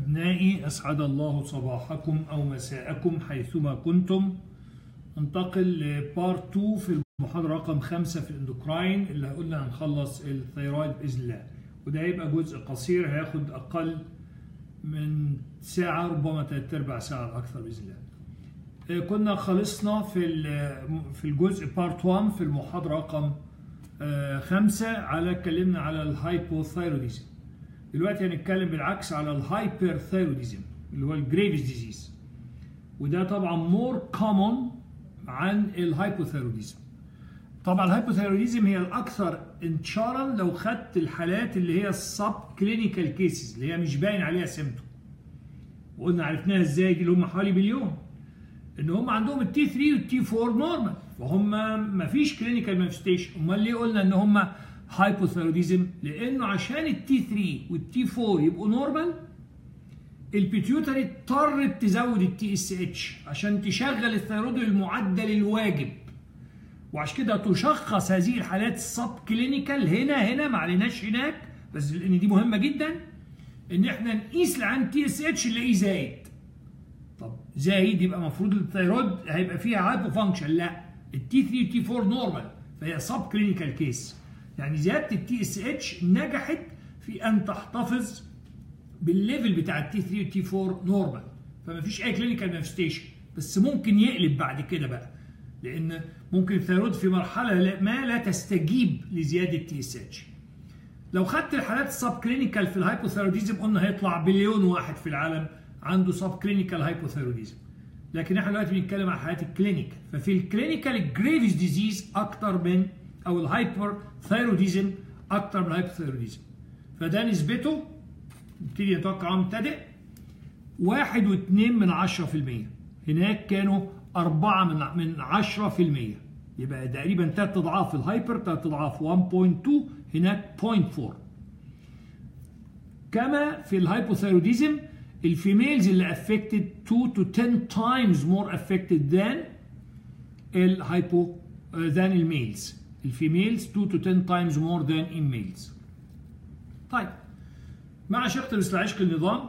أبنائي أسعد الله صباحكم أو مساءكم حيثما كنتم ننتقل لبارت 2 في المحاضرة رقم 5 في الاندوكراين اللي قلنا هنخلص الثيرويد بإذن الله وده هيبقى جزء قصير هياخد أقل من ساعة ربما تلات أرباع ساعة أكثر بإذن الله كنا خلصنا في في الجزء بارت 1 في المحاضرة رقم 5 على اتكلمنا على الهايبوثايروديزم دلوقتي هنتكلم بالعكس على الهايبرثايروديزم اللي هو الجريفز ديزيز وده طبعا مور كومون عن الهايبوثايروديزم طبعا الهايبوثايروديزم هي الاكثر انتشارا لو خدت الحالات اللي هي السب كلينيكال كيسز اللي هي مش باين عليها سيمتوم وقلنا عرفناها ازاي دي اللي هم حوالي مليون ان هم عندهم التي 3 والتي 4 نورمال فهم ما فيش كلينيكال مانيفستيشن امال ليه قلنا ان هم هايبوثايروديزم لانه عشان التي 3 والتي 4 يبقوا نورمال البيتيوتري اضطرت تزود التي اس اتش عشان تشغل الثيرويد المعدل الواجب وعشان كده تشخص هذه الحالات السب كلينيكال هنا هنا ما عليناش هناك بس لان دي مهمه جدا ان احنا نقيس العن تي اس اتش نلاقيه زايد طب زايد يبقى المفروض الثيرويد هيبقى فيها هايبو فانكشن لا التي 3 والتي 4 نورمال فهي سب كلينيكال كيس يعني زياده التي اس اتش نجحت في ان تحتفظ بالليفل بتاع التي 3 والتي 4 نورمال فما فيش اي كلينيكال مانيفستيشن بس ممكن يقلب بعد كده بقى لان ممكن الثيرويد في مرحله ما لا تستجيب لزياده تي اس اتش لو خدت الحالات السب كلينيكال في الهايبوثايروديزم قلنا هيطلع بليون واحد في العالم عنده سب كلينيكال هايبوثايروديزم لكن احنا دلوقتي بنتكلم عن حالات الكلينيكال ففي الكلينيكال الجريفز ديزيز اكتر من او الهايبر ثايروديزم اكتر من الهايبوثايروديزم فده نسبته نبتدي نتوقع مبتدئ واحد واثنين من عشرة في المية هناك كانوا أربعة من من عشرة في المية يبقى تقريبا تلات أضعاف الهايبر تلات أضعاف 1.2 هناك 0.4 كما في الهايبوثايروديزم الفيميلز اللي افكتد 2 to 10 times more affected than الهايبو than الميلز الفيميلز 2 to 10 times more than in males طيب مع شق الاستعاشق النظام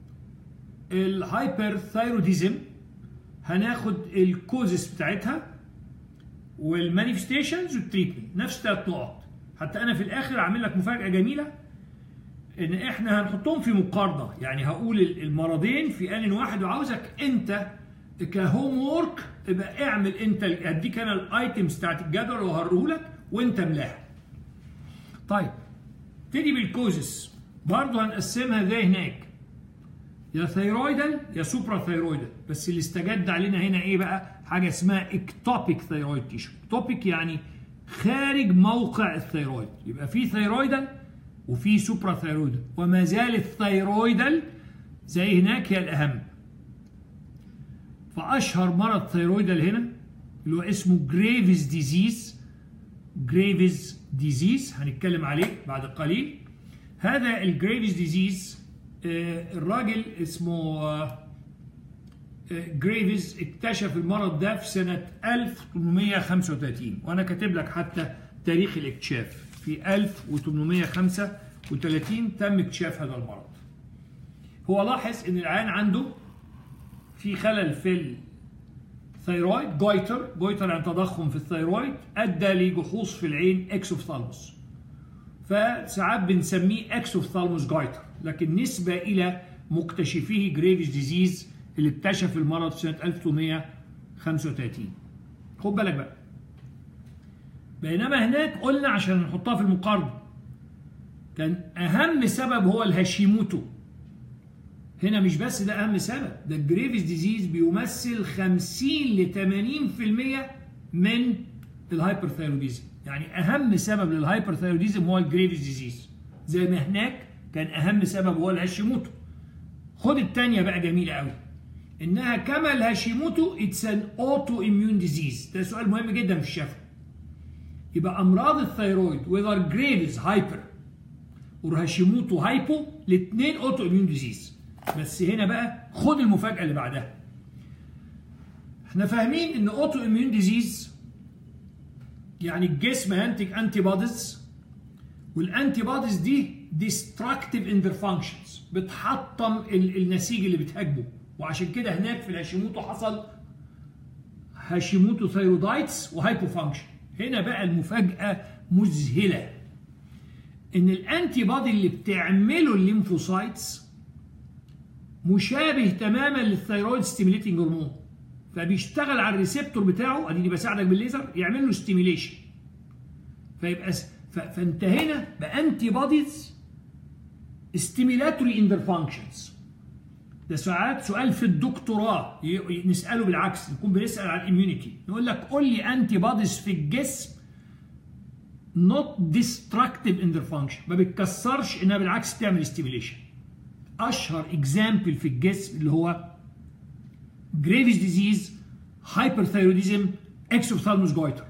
الهايبرثايروديزم هناخد الكوزس بتاعتها والمانيفستيشنز والتريتمنت نفس ثلاث نقط حتى انا في الاخر عامل لك مفاجاه جميله ان احنا هنحطهم في مقارنه يعني هقول المرضين في ان واحد وعاوزك انت كهوم وورك ابقى اعمل انت هديك انا الايتمز بتاعت الجدول وهوريهولك وانت املاها. طيب ابتدي بالكوزس برضه هنقسمها زي هناك يا ثيرويدال يا سوبرا ثيرويدال بس اللي استجد علينا هنا ايه بقى؟ حاجه اسمها اكتوبيك ثيرويد تيشو، اكتوبيك يعني خارج موقع الثيرويد، يبقى في ثيرويدال وفي سوبرا ثيرويدال وما زال الثيرويدال زي هناك هي الاهم. فاشهر مرض ثيرويدال هنا اللي هو اسمه جريفز ديزيز جريفز ديزيز هنتكلم عليه بعد قليل هذا الجريفز ديزيز الراجل اسمه جريفز اكتشف المرض ده في سنة 1835 وأنا كاتب لك حتى تاريخ الاكتشاف في 1835 تم اكتشاف هذا المرض هو لاحظ ان العيان عنده في خلل في الثيرويد جويتر جويتر يعني تضخم في الثيرويد ادى لجحوظ في العين اكسوفثالموس فساعات بنسميه اكسوفثالموس جويتر لكن نسبة إلى مكتشفيه جريفز ديزيز اللي اكتشف المرض في سنة 1835 خد بالك بقى بينما هناك قلنا عشان نحطها في المقارنة كان أهم سبب هو الهاشيموتو هنا مش بس ده أهم سبب ده الجريفز ديزيز بيمثل 50 ل 80% من الهايبرثايروديزم يعني اهم سبب للهايبرثايروديزم هو الجريفز ديزيز زي ما هناك كان اهم سبب هو الهاشيموتو خد الثانيه بقى جميله قوي انها كما الهاشيموتو اتس ان اوتو اميون ديزيز ده سؤال مهم جدا في الشفا يبقى امراض الثيرويد وذر جريفز هايبر وهاشيموتو هايبو الاثنين اوتو اميون ديزيز بس هنا بقى خد المفاجاه اللي بعدها احنا فاهمين ان اوتو اميون ديزيز يعني الجسم هينتج انتي بوديز والانتي بوديز دي destructive in their functions بتحطم ال- النسيج اللي بتهاجمه وعشان كده هناك في الهاشيموتو حصل هاشيموتو ثايرودايتس وهايبوفانكشن هنا بقى المفاجأة مذهلة ان الانتي بادي اللي بتعمله الليمفوسايتس مشابه تماما للثيرويد ستيميليتنج هرمون فبيشتغل على الريسبتور بتاعه اديني بساعدك بالليزر يعمل له ستيميليشن فيبقى س- ف- فانت هنا بانتي بوديز ستيميلاتوري ان ذير فانكشنز ده ساعات سؤال في الدكتوراه ي- ي- نساله بالعكس نكون بنسال على الاميونيتي يقول لك قول لي انتي بوديز في الجسم not destructive in their function ما بتكسرش انها بالعكس بتعمل ستيميليشن اشهر اكزامبل في الجسم اللي هو جريفيز ديزيز هايبرثايروديزم اكسوثالموس جويتر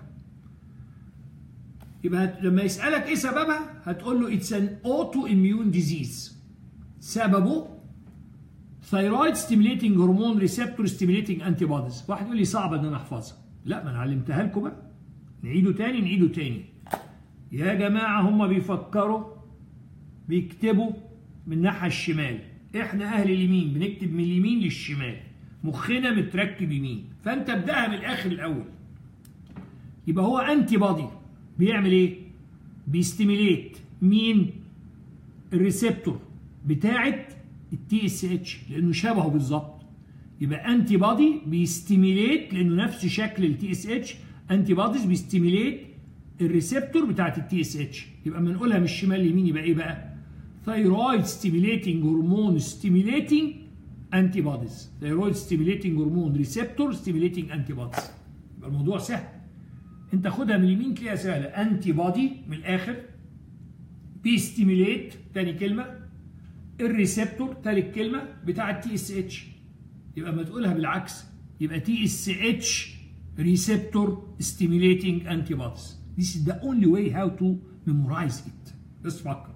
يبقى لما يسالك ايه سببها هتقول له اتس ان اوتو اميون ديزيز سببه ثايرويد ستيميليتنج هرمون ريسبتور ستيميليتنج انتي بوديز واحد يقول لي صعب ان انا احفظها لا ما انا علمتها لكم بقى نعيده تاني نعيده تاني يا جماعه هم بيفكروا بيكتبوا من الناحيه الشمال احنا اهل اليمين بنكتب من اليمين للشمال مخنا متركب يمين فانت ابداها من الاخر الاول يبقى هو انتي بودي بيعمل ايه بيستيميليت مين الريسبتور بتاعه التي اس اتش لانه شبهه بالظبط يبقى انتي بودي بيستيميليت لانه نفس شكل التي اس اتش انتي بوديز بيستيميليت الريسبتور بتاعه التي اس اتش يبقى اما نقولها من الشمال لليمين يبقى ايه بقى ثايرويد ستيميليتنج هرمون ستيميليتنج انتي بوديز ثايرويد ستيميليتنج هرمون ريسبتور ستيميليتنج انتي بوديز يبقى الموضوع سهل انت خدها من اليمين تلاقيها سهله انتي بودي من الاخر بيستيميليت تاني كلمه الريسبتور تالت كلمه بتاع التي اس اتش يبقى ما تقولها بالعكس يبقى تي اس اتش ريسبتور ستيميليتنج انتي بوديز This is the only way how to memorize it بس فكر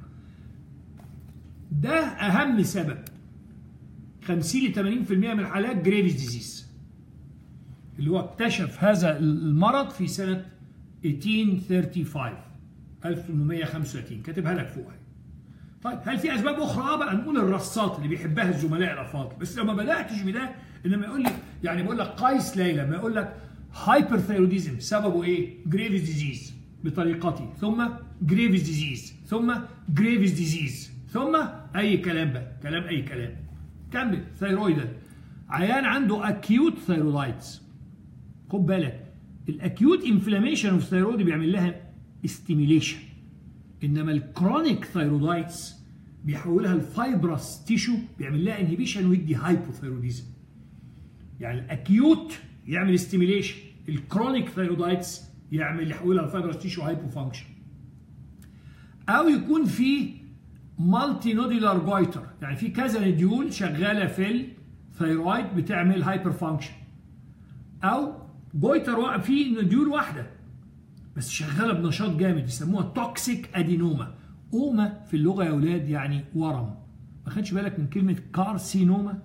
ده اهم سبب 50 ل 80% من الحالات جريفز ديزيز اللي هو اكتشف هذا المرض في سنة 1835 1835 كاتبها لك فوق طيب هل في اسباب اخرى اه بقى نقول الرصات اللي بيحبها الزملاء الافاضل بس لو ما بداتش بده انما يقول لي يعني بقول لك قيس ليلى ما يقول لك هايبرثايروديزم سببه ايه؟ جريفز ديزيز بطريقتي ثم جريفز ديزيز ثم جريفز ديزيز ثم اي كلام بقى كلام اي كلام كمل ثايرويدال عيان عنده اكيوت ثايرويدايتس خد بالك الاكيوت انفلاميشن اوف ثايرويد بيعمل لها استيميليشن انما الكرونيك ثايرويدايتس بيحولها الفايبرس تيشو بيعمل لها انهبيشن ويدي هايبوثايروديزم يعني الاكيوت يعمل استيميليشن الكرونيك ثايرويدايتس يعمل يحولها الفايبرس تيشو هايبو فانكشن او يكون في مالتي نودولار جويتر يعني في كذا نديول شغاله في الثايرويد بتعمل هايبر فانكشن او جويتر في نديول واحده بس شغاله بنشاط جامد يسموها توكسيك ادينوما اوما في اللغه يا اولاد يعني ورم ما خدش بالك من كلمه كارسينوما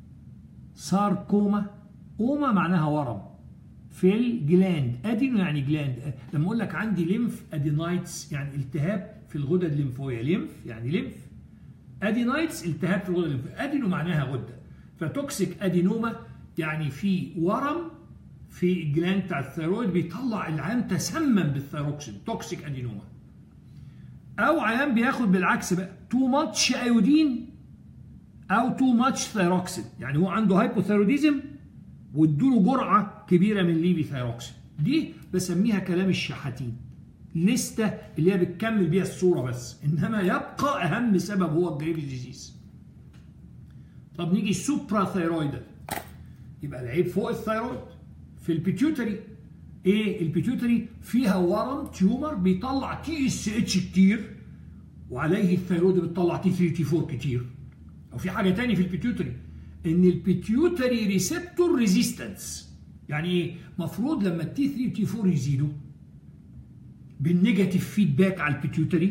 ساركوما اوما معناها ورم في الجلاند ادينو يعني جلاند لما اقول لك عندي ليمف ادينايتس يعني التهاب في الغدد الليمفاويه ليمف يعني ليمف ادينايتس التهاب في الغدد الليمفاويه ادينو معناها غده فتوكسيك ادينوما يعني في ورم في الجلاند بتاع الثيرويد بيطلع العيان تسمم بالثيروكسين توكسيك ادينوما او عيان بياخد بالعكس بقى تو ماتش ايودين او تو ماتش ثيروكسين يعني هو عنده هايبوثيروديزم وادوله جرعه كبيره من ليفي ثيروكسين دي بسميها كلام الشحاتين لستة اللي هي بتكمل بيها الصوره بس انما يبقى اهم سبب هو الجريفز ديزيز طب نيجي السوبرا ثيرويدال يبقى العيب فوق الثيرويد في البيتيوتري ايه البيتيوتري فيها ورم تيومر بيطلع تي اس اتش كتير وعليه الثيرويد بتطلع تي 3 تي 4 كتير او في حاجه تاني في البيتيوتري ان البيتيوتري ريسبتور ريزيستنس يعني ايه مفروض لما التي 3 تي 4 يزيدوا بالنيجاتيف فيدباك على البيتيوتري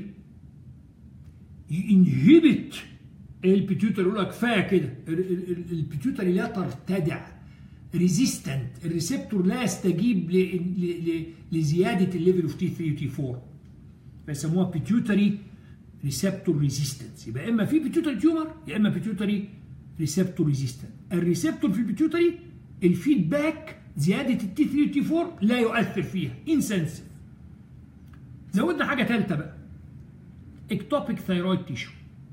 ينهبت البيتيوتري يقول لك كفايه كده البيتيوتري لا ترتدع ريزيستنت الريسبتور لا يستجيب ل... ل... ل... لزياده الليفل اوف تي 3 وتي 4 فيسموها بيتيوتري ريسبتور ريزيستنس يبقى اما في بيتيوتري تيومر يا اما بيتيوتري ريسبتور ريزيستنت الريسبتور في البيتيوتري الفيدباك زياده التي 3 والتي 4 لا يؤثر فيها انسنسيف زودنا حاجه ثالثه بقى اكتوبيك ثيرويد تيشو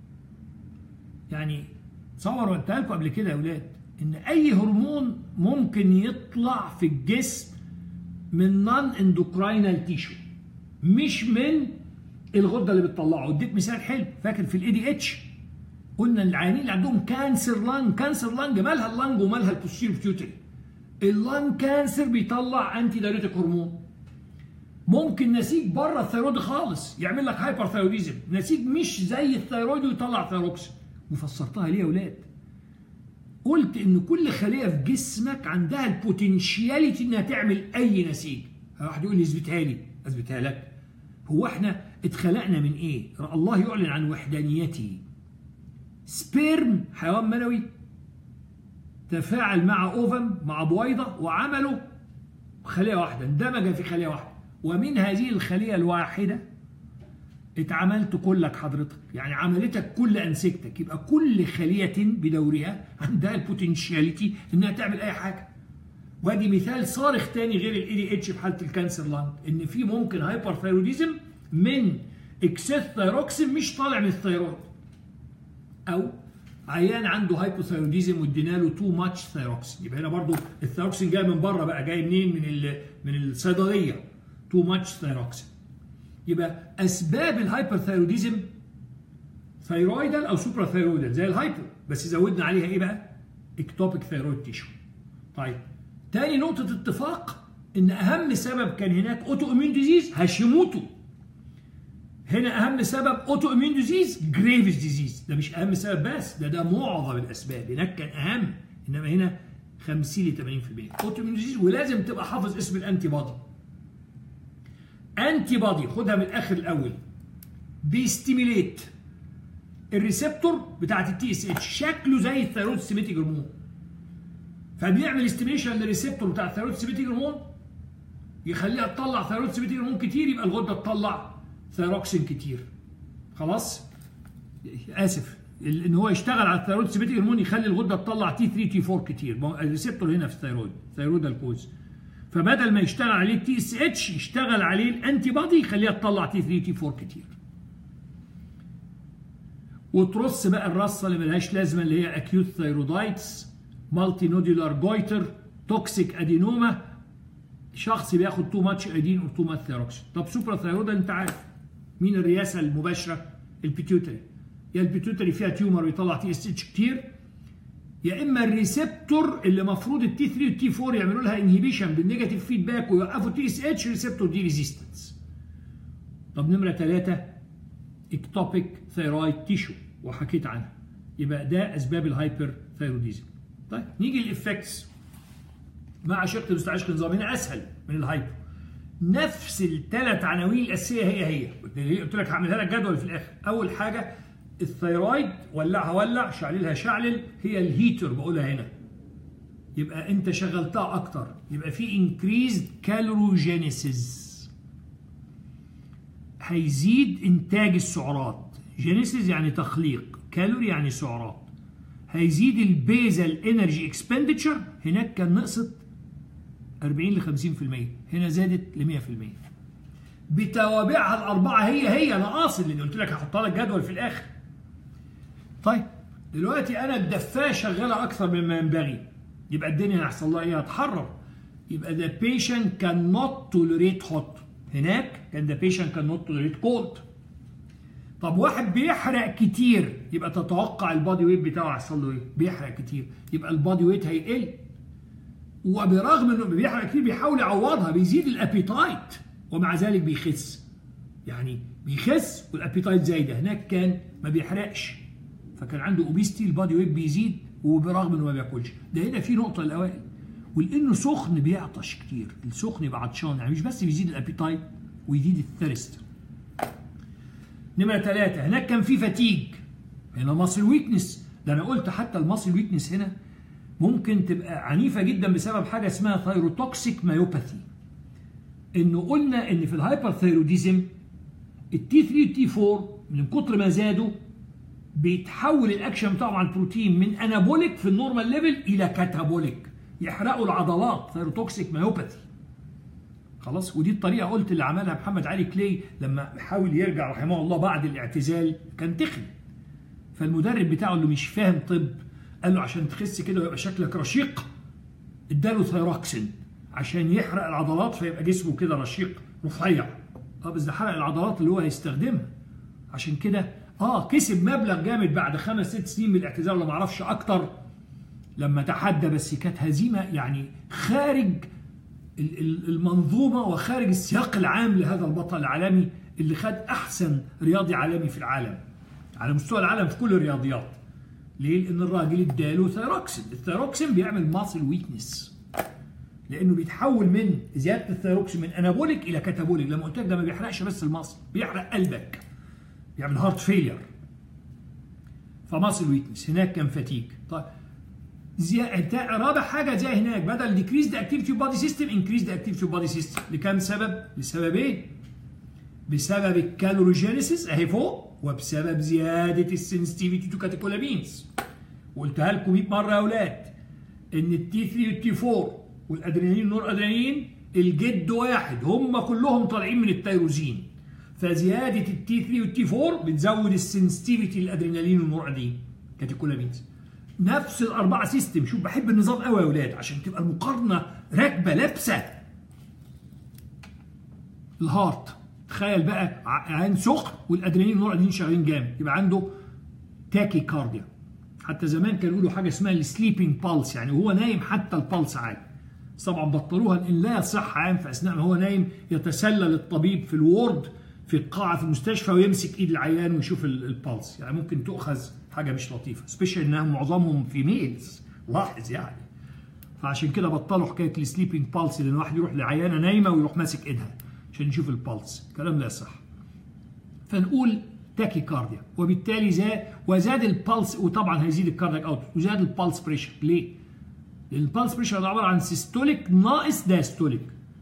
يعني تصور قلتها لكم قبل كده يا اولاد ان اي هرمون ممكن يطلع في الجسم من نون اندوكراينال تيشو مش من الغده اللي بتطلعه اديت مثال حلو فاكر في الاي دي اتش قلنا العيانين اللي عندهم كانسر لانج كانسر لانج مالها اللانج ومالها البوستيريور بيوتري اللانج كانسر بيطلع انتي دايريتك هرمون ممكن نسيج بره الثيرويد خالص يعمل لك هايبر ثيرويديزم نسيج مش زي الثيرويد ويطلع ثيروكسين وفسرتها ليه يا اولاد قلت ان كل خليه في جسمك عندها البوتنشياليتي انها تعمل اي نسيج واحد يقول لي اثبتها لي اثبتها لك هو احنا اتخلقنا من ايه الله يعلن عن وحدانيته سبيرم حيوان منوي تفاعل مع اوفم مع بويضه وعملوا خليه واحده اندمج في خليه واحده ومن هذه الخليه الواحده اتعملت كلك حضرتك يعني عملتك كل انسجتك يبقى كل خليه بدورها عندها البوتنشاليتي انها تعمل اي حاجه وادي مثال صارخ تاني غير الاي دي اتش في حاله الكانسر لانج ان في ممكن هايبر ثايروديزم من اكسس ثايروكسين مش طالع من الثيرويد او عيان عنده هايبوثايروديزم وادينا له تو ماتش ثايروكسين يبقى هنا برضو الثايروكسين جاي من بره بقى جاي منين من من الصيدليه تو ماتش ثايروكسين يبقى اسباب الهايبرثايروديزم ثايرويدال او سوبرا ثايرويدال زي الهايبو بس زودنا عليها ايه بقى؟ اكتوبيك ثايرويد تيشو. طيب تاني نقطة اتفاق ان اهم سبب كان هناك اوتو اميون ديزيز هاشيموتو. هنا اهم سبب اوتو اميون ديزيز جريفز ديزيز ده مش اهم سبب بس ده ده معظم الاسباب هناك كان اهم انما هنا 50 ل 80% اوتو اميون ديزيز ولازم تبقى حافظ اسم الانتي بادي. انتي بادي خدها من الاخر الاول بيستيميليت الريسبتور بتاعت التي اس اتش شكله زي الثيرويد ستيميتيك هرمون فبيعمل استيميشن للريسبتور بتاع الثيرويد ستيميتيك هرمون يخليها تطلع ثيرويد ستيميتيك هرمون كتير يبقى الغده تطلع ثيروكسين كتير خلاص اسف ان هو يشتغل على الثيرويد ستيميتيك هرمون يخلي الغده تطلع تي 3 تي 4 كتير الريسبتور هنا في الثيرويد ثيرويد الكوز فبدل ما يشتغل عليه التي اس اتش يشتغل عليه الانتي بادي يخليها تطلع تي 3 تي 4 كتير وترص بقى الرصه اللي ملهاش لازمه اللي هي اكيوت ثيرودايتس مالتي نودولار جويتر توكسيك ادينوما شخص بياخد تو ماتش ايدين او تو ماتش ثيروكسين طب سوبرا ثيرويد انت عارف مين الرئاسه المباشره البيتيوتري يا البيتيوتري فيها تيومر ويطلع تي اس اتش كتير يا اما الريسبتور اللي المفروض التي 3 والتي 4 يعملوا لها انهيبيشن بالنيجاتيف فيدباك ويوقفوا تي اس اتش ريسبتور دي ريزيستنس طب نمره ثلاثه اكتوبيك ثيرويد تيشو وحكيت عنها يبقى ده اسباب الهايبر ثيروديزم طيب نيجي للافكتس مع شق المستعشق النظام هنا اسهل من الهايبر نفس الثلاث عناوين الاساسيه هي هي قلت لك هعملها لك جدول في الاخر اول حاجه الثيرويد ولعها ولع شعللها شعلل هي الهيتر بقولها هنا يبقى انت شغلتها اكتر يبقى في انكريزد كالوروجينيسيس هيزيد انتاج السعرات جينيسيس يعني تخليق كالوري يعني سعرات هيزيد البيزل انرجي اكسبندتشر هناك كان نقصت 40 ل 50% هنا زادت ل 100% بتوابعها الاربعه هي هي انا قاصد اللي قلت لك هحطها لك جدول في الاخر طيب دلوقتي انا الدفاه شغاله اكثر مما ينبغي يبقى الدنيا هيحصل لها ايه هتحرر يبقى the patient cannot tolerate hot هناك كان the patient cannot tolerate cold طب واحد بيحرق كتير يبقى تتوقع البادي ويت بتاعه هيحصل له ايه؟ بيحرق كتير يبقى البادي ويت هيقل وبرغم انه بيحرق كتير بيحاول يعوضها بيزيد الابيتايت ومع ذلك بيخس يعني بيخس والابيتايت زايده هناك كان ما بيحرقش فكان عنده اوبيستي البادي ويت بيزيد وبرغم انه ما بياكلش ده هنا في نقطه الاوائل ولانه سخن بيعطش كتير السخن يبقى عطشان يعني مش بس بيزيد الابيتايت ويزيد الثيرست نمرة ثلاثة هناك كان في فتيج هنا ماسل ويكنس ده انا قلت حتى الماسل ويكنس هنا ممكن تبقى عنيفة جدا بسبب حاجة اسمها ثيروتوكسيك مايوباثي انه قلنا ان في الهايبر ثيروديزم التي 3 والتي 4 من كتر ما زادوا بيتحول الاكشن بتاعه مع البروتين من انابوليك في النورمال ليفل الى كاتابوليك يحرقوا العضلات ثيروتوكسيك مايوباثي خلاص ودي الطريقه قلت اللي عملها محمد علي كلاي لما حاول يرجع رحمه الله بعد الاعتزال كان تخن فالمدرب بتاعه اللي مش فاهم طب قال له عشان تخس كده ويبقى شكلك رشيق اداله ثيروكسين عشان يحرق العضلات فيبقى جسمه كده رشيق رفيع اه بس ده حرق العضلات اللي هو هيستخدمها عشان كده اه كسب مبلغ جامد بعد خمس ست سنين من الاعتزال ولا معرفش اكتر لما تحدى بس كانت هزيمه يعني خارج المنظومه وخارج السياق العام لهذا البطل العالمي اللي خد احسن رياضي عالمي في العالم على مستوى العالم في كل الرياضيات ليه؟ لان الراجل اداله ثيروكسين الثيروكسين بيعمل ماسل ويكنس لانه بيتحول من زياده الثيروكسين من انابوليك الى كاتابوليك لما قلت لك ده ما بيحرقش بس المصل بيحرق قلبك بيعمل هارت فيلير فماسل ويكنس هناك كان فتيك طيب زي... رابع حاجه زي هناك بدل ديكريز ذا اكتيفيتي بادي سيستم انكريز ذا اكتيفيتي بادي سيستم لكام سبب؟ لسببين بسبب الكالوريجينيسيس اهي فوق وبسبب زياده السنسيتيفيتي تو كاتيكولامينز وقلتها لكم 100 مره يا اولاد ان التي 3 والتي 4 والادرينالين والنور ادرينالين الجد واحد هم كلهم طالعين من التيروزين فزياده التي 3 والتي 4 بتزود السنسيتيفيتي للادرينالين والنور ادرينالين كاتيكولامينز نفس الاربعه سيستم شوف بحب النظام قوي يا اولاد عشان تبقى المقارنه راكبه لابسه الهارت تخيل بقى عين سخن والادرينالين والنور ادرينالين شغالين جامد يبقى عنده تاكي كارديا حتى زمان كانوا يقولوا حاجه اسمها السليبنج بالس يعني وهو نايم حتى البلس عالي طبعا بطلوها لان لا يصح عام في اثناء ما هو نايم يتسلل الطبيب في الوورد في القاعه في المستشفى ويمسك ايد العيان ويشوف البلس يعني ممكن تؤخذ حاجه مش لطيفه سبيشال انهم معظمهم في ميلز لاحظ يعني فعشان كده بطلوا حكايه السليبنج بالس لان الواحد يروح لعيانه نايمه ويروح ماسك ايدها عشان يشوف البلس كلام لا يصح فنقول تاكي كارديا وبالتالي زاد وزاد البلس وطبعا هيزيد الكاردياك اوت وزاد البلس بريشر ليه؟ لان البلس بريشر ده عباره عن سيستوليك ناقص دايستوليك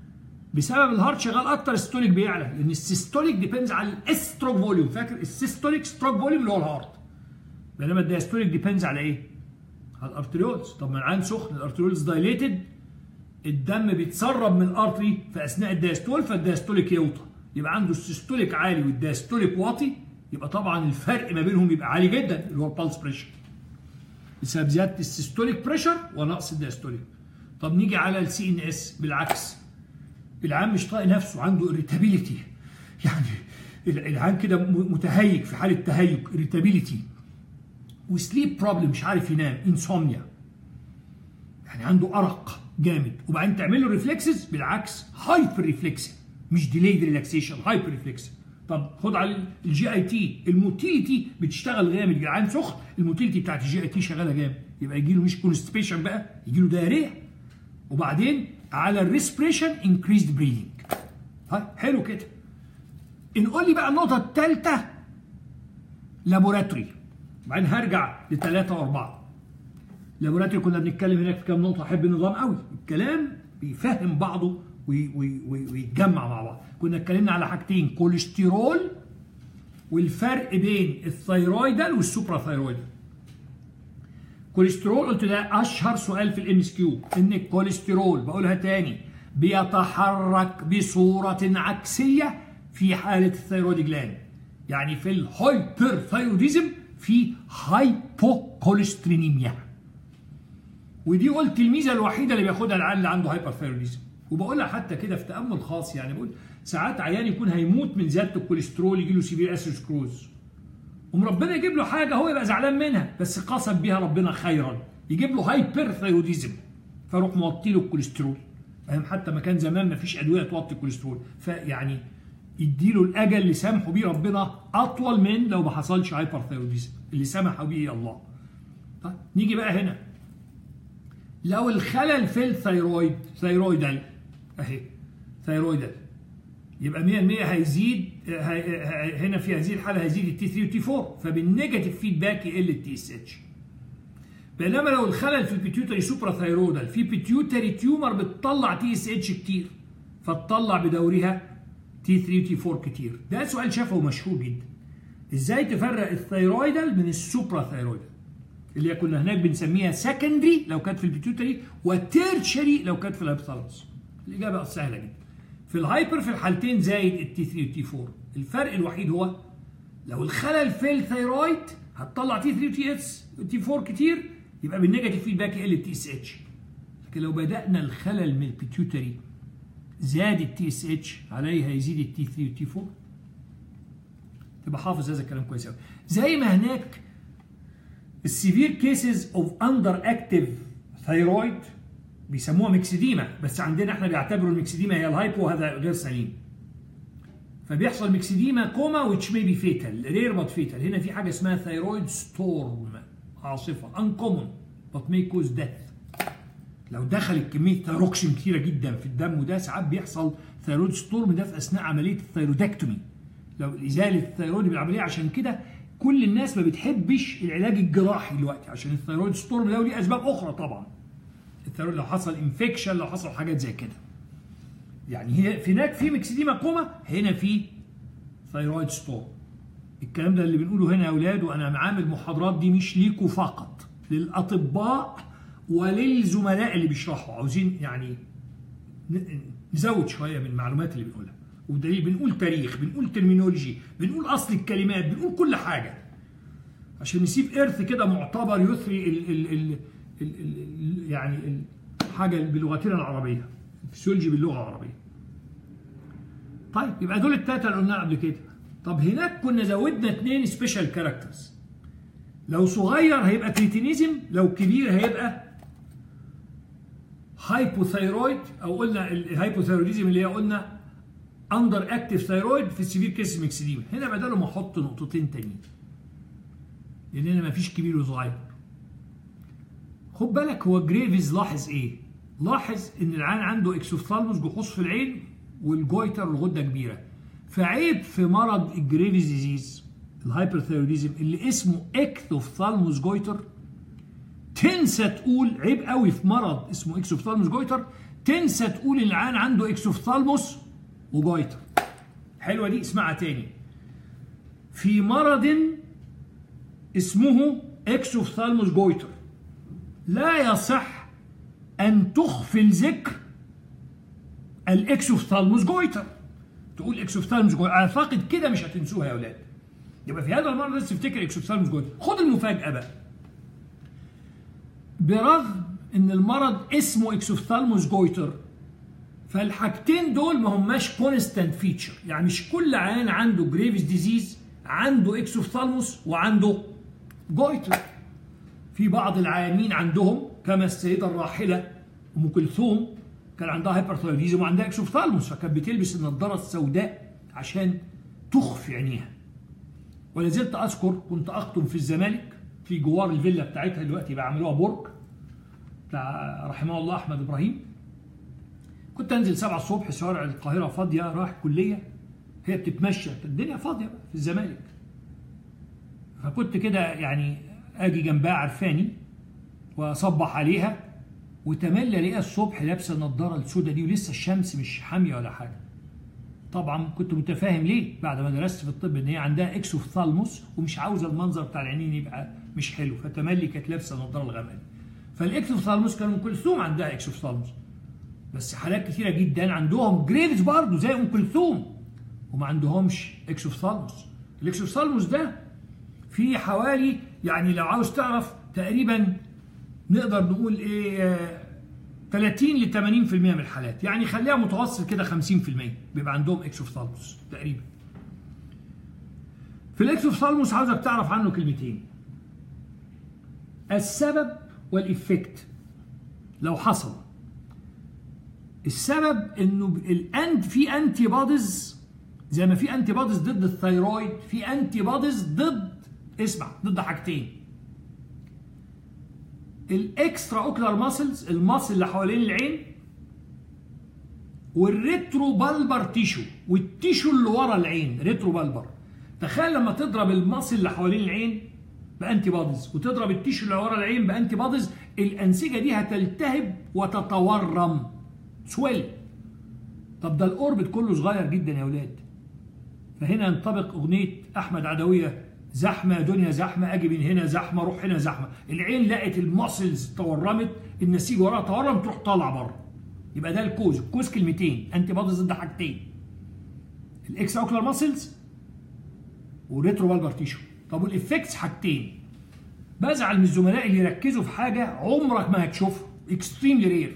بسبب الهارت شغال اكتر الستوليك بيعلى لان السيستوليك ديبيندز على الاستروك فوليوم فاكر السيستوليك ستروك فوليوم اللي هو الهارت بينما الدايستوليك ديبيندز على ايه؟ على الارتريولز طب ما العين سخن الارتريولز دايليتد الدم بيتسرب من الارتري في اثناء الدايستول فالدايستوليك يوطى يبقى عنده السيستوليك عالي والدايستوليك واطي يبقى طبعا الفرق ما بينهم يبقى عالي جدا اللي هو البلس بريشر بسبب زياده السيستوليك بريشر ونقص الدايستوليك طب نيجي على السي ان اس بالعكس العام مش طايق نفسه عنده اريتابيليتي يعني العام كده متهيج في حاله تهيج اريتابيليتي وسليب بروبلم مش عارف ينام انسومنيا يعني عنده ارق جامد وبعدين تعمل له ريفلكسز بالعكس هايبر ريفلكس مش ديليد ريلاكسيشن هايبر ريفلكس طب خد على الجي اي تي الموتيليتي بتشتغل جامد جدعان سخن الموتيليتي بتاعت الجي اي تي شغاله جامد يبقى يجي له مش كونستيبيشن بقى يجي له دايريه وبعدين على الريسبريشن انكريزد بريدنج حلو كده نقول لي بقى النقطه الثالثه لابوراتوري بعدين هرجع لثلاثه واربعه لابوراتوري كنا بنتكلم هناك في كام نقطه احب النظام قوي الكلام بيفهم بعضه ويتجمع مع بعض كنا اتكلمنا على حاجتين كوليسترول والفرق بين الثيرويدال والسوبرا ثيرويدال كوليسترول قلت ده اشهر سؤال في الام اس كيو ان الكوليسترول بقولها تاني بيتحرك بصوره عكسيه في حاله الثيرويد جلاند يعني في الهايبر ثيروديزم في هايبوكوليسترينيميا ودي قلت الميزه الوحيده اللي بياخدها العيان اللي عنده هايبر ثيروديزم وبقولها حتى كده في تامل خاص يعني بقول ساعات عيان يكون هيموت من زياده الكوليسترول يجي له سيفير اسيروسكروز وربنا يجيب له حاجه هو يبقى زعلان منها بس قصد بيها ربنا خيرا يجيب له هايبر ثيروديزم فاروح موطي له الكوليسترول فاهم حتى ما كان زمان ما فيش ادويه توطي الكوليسترول فيعني يديله الاجل اللي سامحه بيه ربنا اطول من لو ما حصلش هايبر ثيروديزم اللي سمح بيه الله طيب نيجي بقى هنا لو الخلل في الثيرويد ثيرويدال اهي ثيرويدال يبقى 100% هيزيد هنا في هذه الحاله هيزيد التي 3 والتي 4 فبالنيجاتيف فيدباك يقل التي اس اتش بينما لو الخلل في البيتيوتري سوبرا ثيرودال في بيتيوتري تيومر بتطلع تي اس اتش كتير فتطلع بدورها تي 3 وتي 4 كتير ده سؤال شافه مشهور جدا ازاي تفرق الثيرويدال من السوبرا ثيرويدال اللي هي كنا هناك بنسميها سكندري لو كانت في البيتيوتري وتيرشري لو كانت في الهايبوثالاموس الاجابه سهله جدا في الهايبر في الحالتين زايد التي 3 والتي 4 الفرق الوحيد هو لو الخلل في الثيرويد هتطلع تي 3 وتي اس وتي 4 كتير يبقى بالنيجاتيف فيدباك يقل التي اس اتش لكن لو بدانا الخلل من البيتيوتري زاد التي اس اتش عليها يزيد التي 3 والتي 4 تبقى حافظ هذا الكلام كويس قوي زي ما هناك السيفير كيسز اوف اندر اكتيف ثيرويد بيسموها ميكسيديما بس عندنا احنا بيعتبروا الميكسيديما هي الهايبو وهذا غير سليم فبيحصل ميكسيديما كوما which may be fatal rare but fatal هنا في حاجه اسمها ثيرويد ستورم عاصفه uncommon but may cause death لو دخلت كميه ثيروكسين كتيره جدا في الدم وده ساعات بيحصل ثيرويد ستورم ده في اثناء عمليه الثيرودكتومي لو ازاله الثيرويد بالعمليه عشان كده كل الناس ما بتحبش العلاج الجراحي دلوقتي عشان الثيرويد ستورم ده وليه اسباب اخرى طبعا الثيرويد لو حصل انفكشن لو حصل حاجات زي كده يعني هي في هناك في ميكسيديما كوما هنا في ثيرويد ستورم الكلام ده اللي بنقوله هنا يا اولاد وانا عامل محاضرات دي مش ليكوا فقط للاطباء وللزملاء اللي بيشرحوا عاوزين يعني نزود شويه من المعلومات اللي بنقولها ودليل بنقول تاريخ بنقول ترمينولوجي بنقول اصل الكلمات بنقول كل حاجه عشان نسيب ارث كده معتبر يثري ال ال ال ال ال يعني الحاجه بلغتنا العربيه الفسيولوجي باللغه العربيه طيب يبقى دول التلاته اللي قلناها قبل كده طب هناك كنا زودنا اثنين سبيشال كاركترز لو صغير هيبقى كريتينيزم لو كبير هيبقى هايبوثايرويد او قلنا الهايبوثايرويدزم اللي هي قلنا اندر اكتيف ثايرويد في السيفير كيس ميكسيديما هنا بدل ما احط نقطتين تانيين لان هنا مفيش كبير وصغير خد بالك هو جريفيز لاحظ ايه لاحظ ان العيان عنده اكسوفثالموس جحوظ في العين والجويتر الغده كبيره فعيب في مرض الجريفيز ديزيز الهايبرثايروديزم اللي اسمه اكتوفثالموس جويتر تنسى تقول عيب قوي في مرض اسمه اكسوفثالموس جويتر تنسى تقول ان العيان عنده اكسوفثالموس وجويتر حلوه دي اسمعها تاني في مرض اسمه اكسوفثالموس جويتر لا يصح ان تخفي ذكر الاكسوفثالموس جويتر تقول اكسوفثالموس جويتر اعتقد كده مش هتنسوها يا اولاد يبقى في هذا المرض لازم تفتكر اكسوفثالموس جويتر خد المفاجاه بقى برغم ان المرض اسمه اكسوفثالموس جويتر فالحاجتين دول ما هماش كونستانت فيتشر يعني مش كل عيان عنده جريفز ديزيز عنده اكسوفثالموس وعنده جويتر في بعض العيانين عندهم كما السيده الراحله ام كلثوم كان عندها هايبرثايرويديزم وعندها اكسوفثالموس فكانت بتلبس النضاره السوداء عشان تخفي عينيها ولا زلت اذكر كنت اقطن في الزمالك في جوار الفيلا بتاعتها دلوقتي بقى عملوها برج بتاع رحمه الله احمد ابراهيم كنت انزل 7 الصبح شوارع القاهره فاضيه رايح كليه هي بتتمشى الدنيا فاضيه في الزمالك فكنت كده يعني اجي جنبها عرفاني واصبح عليها وتملى الاقيها الصبح لابسه النضاره السوداء دي ولسه الشمس مش حاميه ولا حاجه طبعا كنت متفاهم ليه بعد ما درست في الطب ان هي عندها اكسوفثالموس ومش عاوزه المنظر بتاع العينين يبقى مش حلو فتملي كانت لابسه النضاره الغامقه فالاكسوفثالموس كان ام كلثوم عندها اكسوفثالموس بس حالات كثيره جدا عندهم جريفز برضه زي ام كلثوم وما عندهمش اكسوفثالموس الاكسوفثالموس ده في حوالي يعني لو عاوز تعرف تقريبا نقدر نقول ايه 30 ل 80% من الحالات يعني خليها متوسط كده 50% بيبقى عندهم اكسوفثالموس تقريبا في الاكسوفثالموس عاوزك تعرف عنه كلمتين السبب والإفكت لو حصل السبب انه الانت في انتي بوديز زي ما في انتي بوديز ضد الثيرويد في انتي بوديز ضد اسمع ضد حاجتين الاكسترا اوكلر ماسلز الماسل اللي حوالين العين والريترو بالبر تيشو والتيشو اللي ورا العين ريترو بالبر تخيل لما تضرب الماسل اللي حوالين العين بانتي بوديز وتضرب التيشو اللي ورا العين بانتي بوديز الانسجه دي هتلتهب وتتورم سويل طب ده الاوربت كله صغير جدا يا اولاد فهنا ينطبق اغنيه احمد عدويه زحمه دنيا زحمه اجي من هنا زحمه اروح هنا زحمه العين لقت الماسلز تورمت النسيج وراها تورم تروح طالعه بره يبقى ده الكوز الكوز كلمتين انتي باديز ضد حاجتين الاكس اوكلر ماسلز والريترو بالبر تيشو طب والافكتس حاجتين بزعل من الزملاء اللي يركزوا في حاجه عمرك ما هتشوفها اكستريملي رير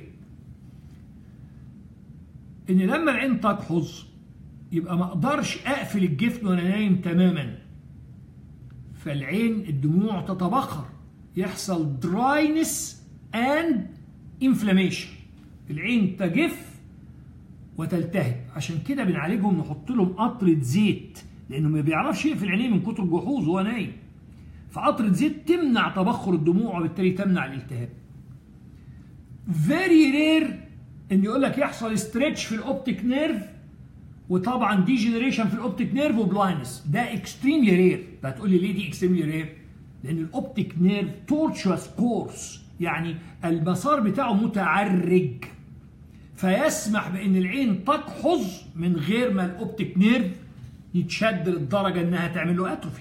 ان لما العين تجحظ يبقى ما اقدرش اقفل الجفن وانا نايم تماما فالعين الدموع تتبخر يحصل دراينس اند انفلاميشن العين تجف وتلتهب عشان كده بنعالجهم نحط لهم قطره زيت لانه ما بيعرفش يقفل عينيه من كتر الجحوظ وهو نايم فقطره زيت تمنع تبخر الدموع وبالتالي تمنع الالتهاب فيري رير ان يقول لك يحصل ستريتش في الاوبتيك نيرف وطبعا دي جنريشن في الاوبتيك نيرف وبلاينس ده اكستريملي رير هتقول لي ليه دي اكستريملي رير لان الاوبتيك نيرف تورتشوس كورس يعني المسار بتاعه متعرج فيسمح بان العين تقحظ من غير ما الاوبتيك نيرف يتشد للدرجه انها تعمل له اتروفي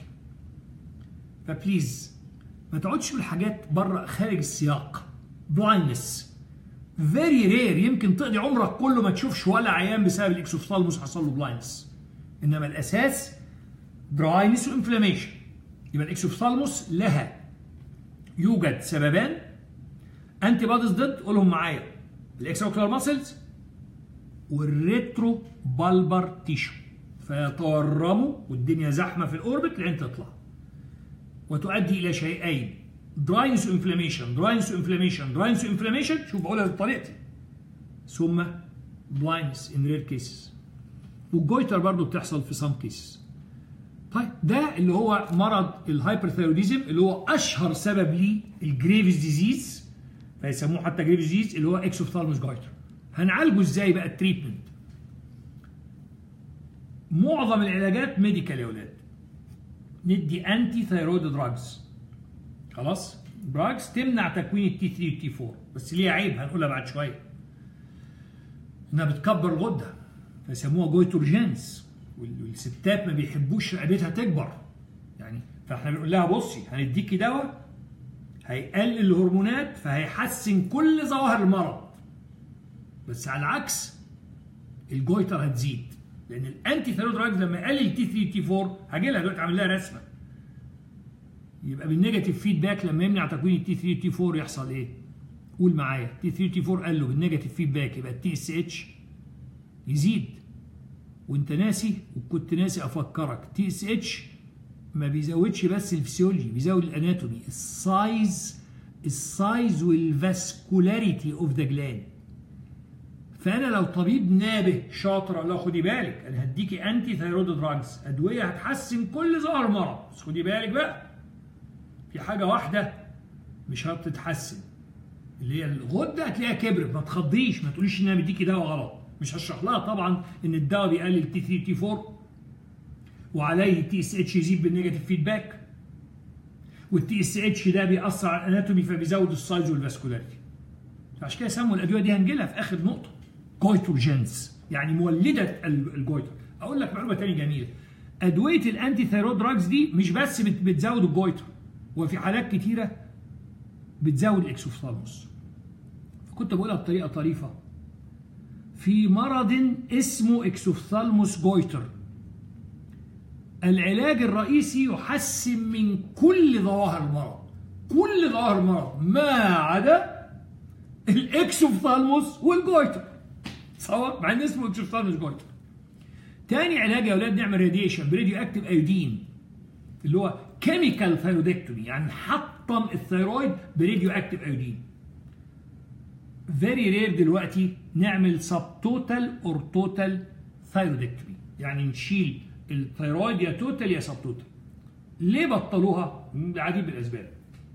فبليز ما تقعدش في الحاجات بره خارج السياق بلايندنس فيري رير يمكن تقضي عمرك كله ما تشوفش ولا عيان بسبب الاكسوفثالموس حصل له بلايندنس انما الاساس دراينس وانفلاميشن يبقى الاكسوفثالموس لها يوجد سببان انتي باديز ضد قولهم معايا الاكسوكلار ماسلز والريترو بالبر تيشو فيتورموا والدنيا زحمه في الاوربت العين تطلع وتؤدي الى شيئين دراينس انفلاميشن دراينس انفلاميشن دراينس انفلاميشن شوف بقولها بطريقتي ثم بلايندنس ان رير كيسز والجويتر برضو بتحصل في سام كيسز طيب ده اللي هو مرض الهايبرثايروديزم اللي هو اشهر سبب ليه الجريفز ديزيز فيسموه حتى جريفز ديزيز اللي هو اكسوفثالموس جويتر هنعالجه ازاي بقى التريتمنت معظم العلاجات ميديكال يا ولاد ندي انتي ثايرويد دراجز خلاص دراجز تمنع تكوين التي 3 والتي 4 بس ليها عيب هنقولها بعد شويه انها بتكبر الغده فيسموها جويتورجينز والستات ما بيحبوش رقبتها تكبر يعني فاحنا بنقول لها بصي هنديكي دواء هيقلل الهرمونات فهيحسن كل ظواهر المرض بس على العكس الجويتر هتزيد لان الانتي ثيرويد دراجز لما يقلل تي 3 تي 4 هاجي لها دلوقتي اعمل لها رسمه يبقى بالنيجاتيف فيدباك لما يمنع تكوين التي 3 تي 4 يحصل ايه؟ قول معايا تي 3 تي 4 قال له بالنيجاتيف فيدباك يبقى التي اس اتش يزيد وانت ناسي وكنت ناسي افكرك تي اس اتش ما بيزودش بس الفسيولوجي بيزود الاناتومي السايز السايز والفاسكولاريتي اوف ذا جلاند فانا لو طبيب نابه شاطر اقول له خدي بالك انا هديكي انتي ثايرويد دراجز ادويه هتحسن كل ظهر مرض بس خدي بالك بقى في حاجه واحده مش هتتحسن اللي هي الغده هتلاقيها كبرت ما تخضيش ما تقوليش ان انا مديكي دواء غلط مش هشرح لها طبعا ان الدواء بيقلل تي 3 تي 4 وعليه تي اس اتش يزيد بالنيجاتيف فيدباك والتي اس اتش ده بيأثر على الاناتومي فبيزود السايز والفاسكولاريتي عشان كده سموا الادويه دي هنجيلها في اخر نقطه جويتروجينز يعني مولده الجويتر اقول لك معلومه ثانيه جميله ادويه الانتي ثيرويد دراجز دي مش بس بتزود الجويتر وفي حالات كتيره بتزود الاكسوفثالموس فكنت بقولها بطريقه طريفه في مرض اسمه اكسوفثالموس جويتر العلاج الرئيسي يحسن من كل ظواهر المرض كل ظواهر المرض ما عدا الاكسوفثالموس والجويتر سواء مع ان اسمه اكسوفثالموس جويتر تاني علاج يا اولاد نعمل راديشن براديو اكتيف ايودين اللي هو كيميكال ثايرودكتومي يعني نحطم الثيرويد براديو اكتيف ايودين فيري رير دلوقتي نعمل سب توتال اور توتال ثايرودكتومي يعني نشيل الثيرويد يا توتال يا سب توتال ليه بطلوها؟ العديد من الاسباب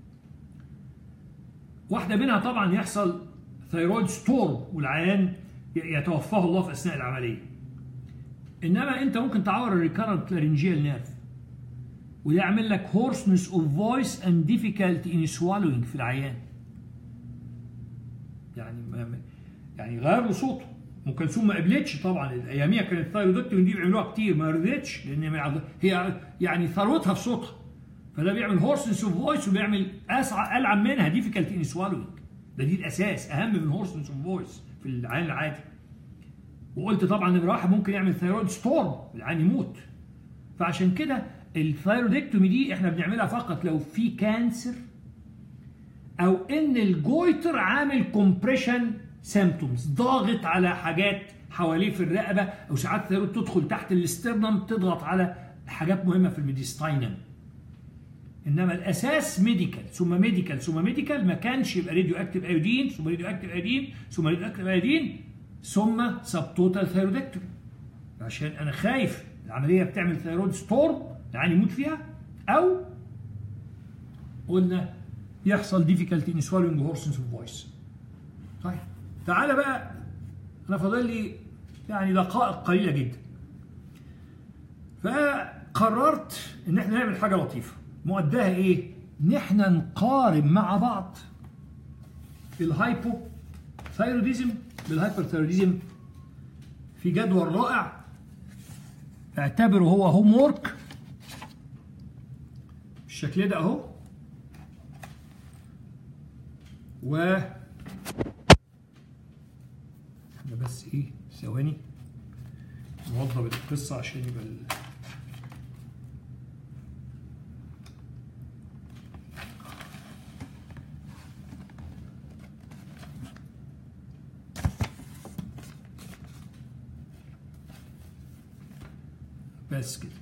واحده منها طبعا يحصل ثيرويد ستورم والعيان يتوفاه الله في اثناء العمليه انما انت ممكن تعور الريكارنت لارنجيال نيرف وده يعمل لك hoarseness of voice and difficulty in swallowing في العيان يعني ما يعني غير له صوته ام كلثوم ما قبلتش طبعا اياميها كانت الثايرودكتومي دي بيعملوها كتير ما رضيتش لان هي يعني ثروتها في صوتها فده بيعمل هورسنس اوف فويس وبيعمل اسعى العب منها ديفيكالتي ان سوالوينج ده دي الاساس اهم من هورسنس اوف فويس في العين العادي وقلت طبعا نمره واحد ممكن يعمل ثايرويد ستورم العين يموت فعشان كده الثايرودكتومي دي احنا بنعملها فقط لو في كانسر او ان الجويتر عامل كومبريشن سيمتومز ضاغط على حاجات حواليه في الرقبه او ساعات الثايرويد تدخل تحت الاسترنم تضغط على حاجات مهمه في الميديستاينم انما الاساس ميديكال ثم ميديكال ثم ميديكال ما كانش يبقى راديو اكتيف ايودين ثم راديو اكتيف ايودين ثم راديو اكتيف ايودين ثم سب توتال ثايرودكتومي عشان انا خايف العمليه بتعمل ثايرويد ستورم يعني يموت فيها او قلنا يحصل ديفيكالتي ان سوالوينج هورسنس اوف فويس طيب تعالى بقى انا فاضل لي يعني دقائق قليله جدا فقررت ان احنا نعمل حاجه لطيفه مؤداها ايه ان احنا نقارن مع بعض الهايبو ثايروديزم بالهايبرثايروديزم في جدول رائع اعتبره هو هوم وورك بالشكل ده اهو و احنا بس ايه ثواني نوضب القصه عشان يبقى ال... بس كده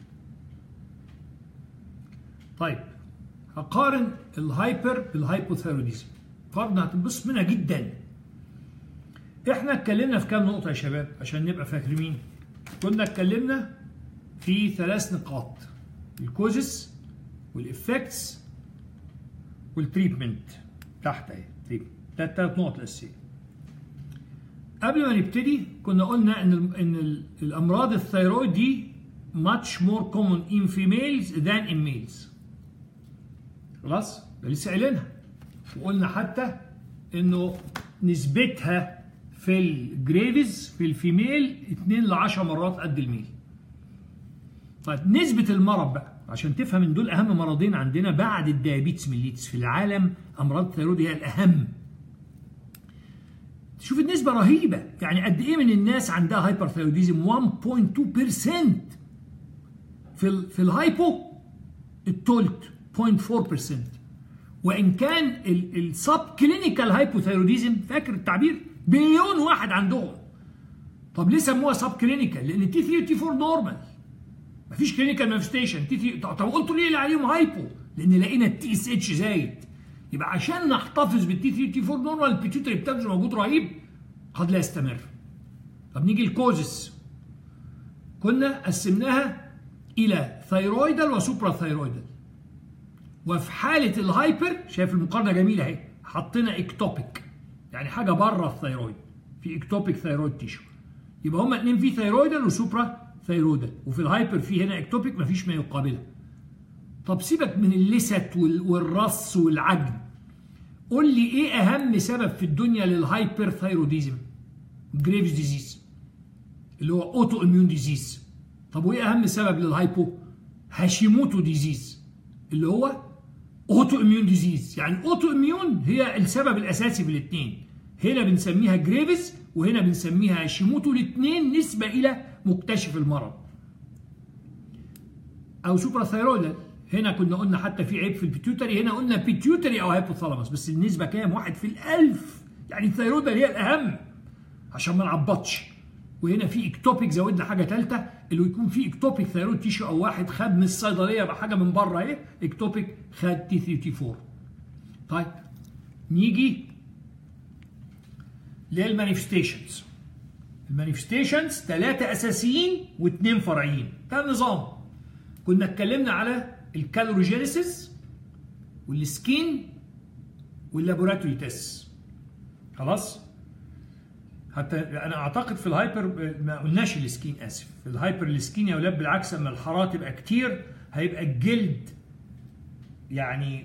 طيب هقارن الهايبر بالهايبوثايروديزم قارنة هتنبسط منها جدا احنا اتكلمنا في كام نقطة يا شباب عشان نبقى فاكرين كنا اتكلمنا في ثلاث نقاط الكوزس والافكتس والتريتمنت تحت اهي تريتمنت ده الثلاث نقط الاساسيه قبل ما نبتدي كنا قلنا ان ال ان ال الامراض الثيرويد دي much more common in females than in males خلاص ده لسه قايلينها وقلنا حتى انه نسبتها في الجريفز في الفيميل 2 ل 10 مرات قد الميل طيب نسبة المرض بقى عشان تفهم ان دول اهم مرضين عندنا بعد الديابيتس ميليتس في العالم امراض الثيرويد هي الاهم شوف النسبة رهيبة يعني قد ايه من الناس عندها هايبرثايروديزم 1.2% في ال في الهايبو التولت 0.4% وان كان السب كلينيكال هايبوثايروديزم فاكر التعبير بليون واحد عندهم طب ليه سموها سب كلينيكال لان تي 3 وتي 4 نورمال مفيش كلينيكال مانيفستيشن تي 3 طب قلتوا ليه اللي عليهم هايبو لان لقينا التي اس اتش زايد يبقى عشان نحتفظ بالتي 3 وتي 4 نورمال البيتيوتري بتاعته موجود رهيب قد لا يستمر طب نيجي الكوزس كنا قسمناها الى ثيرويدال وسوبرا ثيرويدال وفي حاله الهايبر شايف المقارنه جميله اهي حطينا اكتوبيك يعني حاجه بره الثيرويد في اكتوبيك ثيرويد تيشو يبقى هما اتنين في ثيرويدال وسوبرا ثيرويدال وفي الهايبر في هنا اكتوبيك مفيش ما يقابلها طب سيبك من اللست والرص والعجن قول لي ايه اهم سبب في الدنيا للهايبر ثيروديزم جريفز ديزيز اللي هو اوتو اميون ديزيز طب وايه اهم سبب للهايبو هاشيموتو ديزيز اللي هو اوتو اميون ديزيز يعني اوتو اميون هي السبب الاساسي في الاثنين هنا بنسميها جريفز وهنا بنسميها هاشيموتو الاثنين نسبه الى مكتشف المرض او سوبرا ثيرويدال هنا كنا قلنا حتى في عيب في البيتيوتري هنا قلنا بيتيوتري او هايبوثالاموس بس النسبه كام واحد في الالف يعني الثيرويدال هي الاهم عشان ما نعبطش وهنا في اكتوبيك زودنا حاجه ثالثه اللي يكون في اكتوبيك ثيرويد تيشو او واحد خد من الصيدليه بحاجه من بره اهي اكتوبيك خد تي 3 تي 4 طيب نيجي للمانيفستيشنز المانيفستيشنز ثلاثه اساسيين واثنين فرعيين ده النظام كنا اتكلمنا على الكالوريجينيسيس والسكين واللابوراتوري تيست خلاص حتى انا اعتقد في الهايبر ما قلناش السكين اسف في الهايبر السكين يا اولاد بالعكس اما الحراره تبقى كتير هيبقى الجلد يعني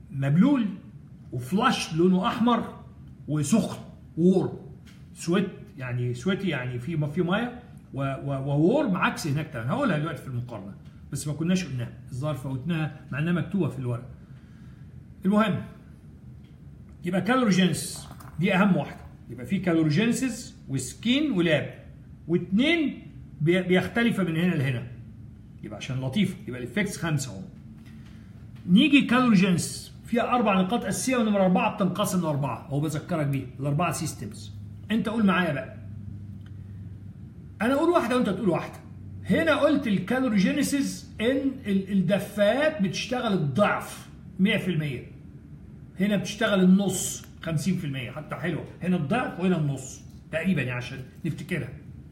مبلول وفلاش لونه احمر وسخن وور سويت يعني سويتي يعني في في ميه وورم عكس هناك تماما هقولها دلوقتي في المقارنه بس ما كناش قلناها الظاهر فوتناها مع انها مكتوبه في الورق المهم يبقى كالوريجينس دي اهم واحده يبقى في كالوريجينسيس وسكين ولاب واثنين بيختلف من هنا لهنا يبقى عشان لطيفه يبقى الافكتس خمسه اهو نيجي كالوريجينس فيها اربع نقاط اساسيه ونمره اربعه بتنقسم لاربعه هو بذكرك بيه الاربعه سيستمز انت قول معايا بقى انا اقول واحده وانت تقول واحده هنا قلت الكالوريجينيسيس ان الدفايات بتشتغل الضعف 100% هنا بتشتغل النص 50% حتى حلوه هنا الضعف وهنا النص تقريبا يعني عشان نفتكرها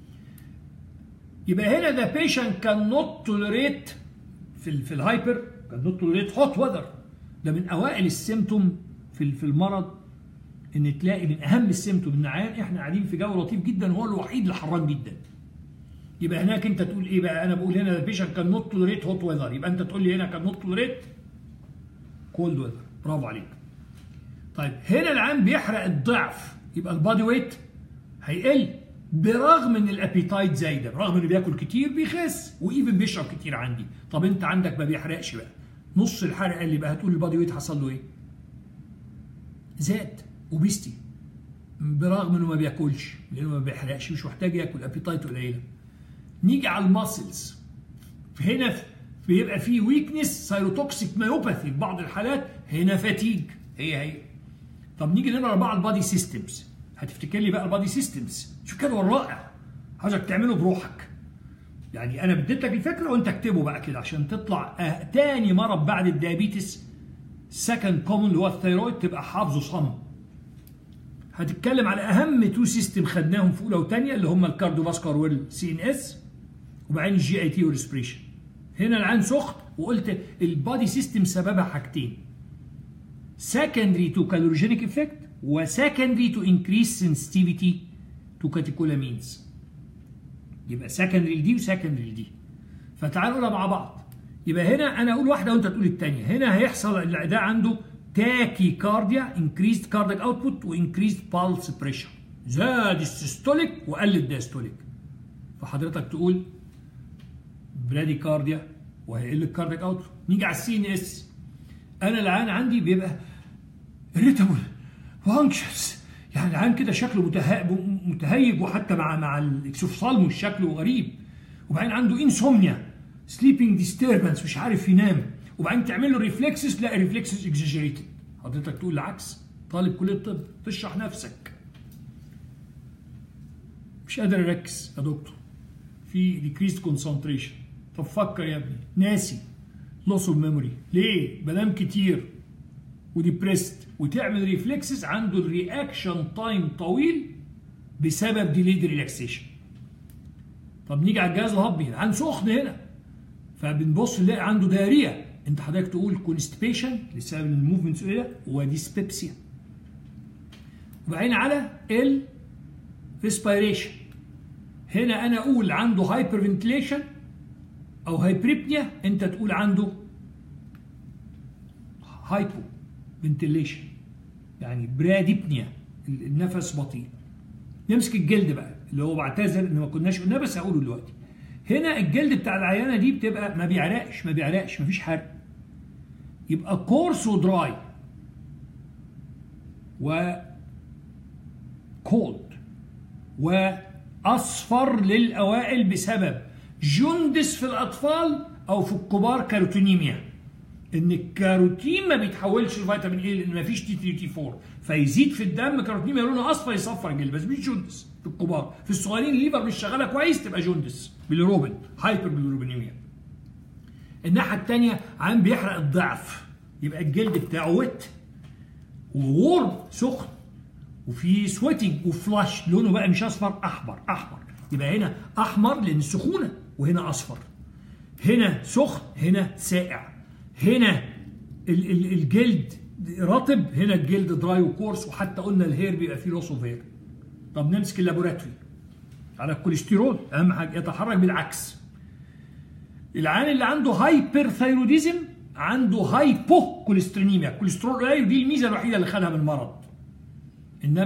يبقى هنا ذا بيشنت كان نوت توليريت في ال في الهايبر كان نوت توليريت هوت وذر ده من اوائل السيمتوم في في المرض ان تلاقي من اهم السيمتوم ان عيان احنا قاعدين في جو لطيف جدا هو الوحيد اللي حران جدا يبقى هناك انت تقول ايه بقى انا بقول هنا ذا بيشنت كان نوت توليريت هوت وذر يبقى انت تقول لي هنا كان نوت توليريت كولد وذر برافو عليك طيب هنا العام بيحرق الضعف يبقى البادي ويت هيقل برغم ان الابيتايت زايده برغم انه بياكل كتير بيخس وايفن بيشرب كتير عندي طب انت عندك ما بيحرقش بقى نص الحرق اللي بقى هتقول البادي ويت حصل له ايه زاد اوبيستي برغم انه ما بياكلش لانه ما بيحرقش مش محتاج ياكل ابيتايت قليله نيجي على الماسلز هنا بيبقى فيه ويكنس سايروتوكسيك مايوباثي في بعض الحالات هنا فاتيج هي هي طب نيجي نمرة أربعة البادي سيستمز هتفتكر لي بقى البادي سيستمز شوف كده رائع عايزك تعمله بروحك يعني انا بديت لك الفكره وانت اكتبه بقى كده عشان تطلع آه تاني مرض بعد الديابيتس سكند كومن اللي هو الثيرويد تبقى حافظه صم هتتكلم على اهم تو سيستم خدناهم في اولى وثانيه اللي هم الكارديوفاسكار والسي ان اس وبعدين الجي اي تي والريسبريشن هنا العين سخن وقلت البادي سيستم سببها حاجتين secondary to calorigenic effect و secondary to increase sensitivity to catecholamines يبقى secondary لدي و secondary لدي فتعالوا نقولها مع بعض يبقى هنا انا اقول واحده وانت تقول الثانيه هنا هيحصل ده عنده تاكي كارديا increased cardiac output و increased pulse pressure زاد السيستوليك وقل الدايستوليك فحضرتك تقول برادي كارديا وهيقل الكاردياك اوت نيجي على السي ان اس انا العين عندي بيبقى ريتابل وانكشس يعني العين كده شكله متهيج وحتى مع مع الاكسوفصالموس شكله غريب وبعدين عنده انسومنيا سليبنج ديستربنس مش عارف ينام وبعدين تعمل له ريفلكسس تلاقي ريفلكسس اكزاجريتد حضرتك تقول العكس طالب كليه الطب تشرح نفسك مش قادر اركز يا دكتور في decreased concentration طب فكر يا ابني ناسي لوس اوف ميموري ليه بنام كتير وديبريست وتعمل ريفلكسز عنده الرياكشن تايم طويل بسبب ديليد ريلاكسيشن طب نيجي على الجهاز الهضمي العين سخن هنا فبنبص نلاقي عنده داريه انت حضرتك تقول كونستيبيشن لسبب الموفمنتس قليله وديسبيبسيا وبعدين على ال ريسبيريشن هنا انا اقول عنده هايبر فنتليشن او هايبريبنيا انت تقول عنده هايبو فنتليشن يعني براديبنيا النفس بطيء نمسك الجلد بقى اللي هو بعتذر ان ما كناش قلناه بس هقوله دلوقتي هنا الجلد بتاع العيانه دي بتبقى ما بيعرقش ما بيعرقش ما فيش حرق يبقى كورس ودراي و كولد واصفر للاوائل بسبب جندس في الاطفال او في الكبار كاروتينيميا ان الكاروتين ما بيتحولش لفيتامين اي لان ما فيش تي 3 تي 4 فيزيد في الدم كاروتينيميا لونه اصفر يصفر الجلد بس مش جندس في الكبار في الصغيرين الليفر مش شغاله كويس تبقى جندس بالروبين هايبر بالروبينيميا الناحيه الثانيه عم بيحرق الضعف يبقى الجلد بتاعه ويت وورم سخن وفي سويتنج وفلاش لونه بقى مش اصفر احمر احمر يبقى هنا احمر لان السخونه وهنا اصفر هنا سخن هنا ساقع هنا ال ال الجلد رطب هنا الجلد دراي وكورس وحتى قلنا الهير بيبقى فيه لوس اوف هير طب نمسك اللابوراتوري على الكوليسترول اهم حاجه يتحرك بالعكس العيان اللي عنده هايبر ثايروديزم عنده هايبو كوليسترينيميا الكوليسترول قليل دي الميزه الوحيده اللي خدها من المرض انما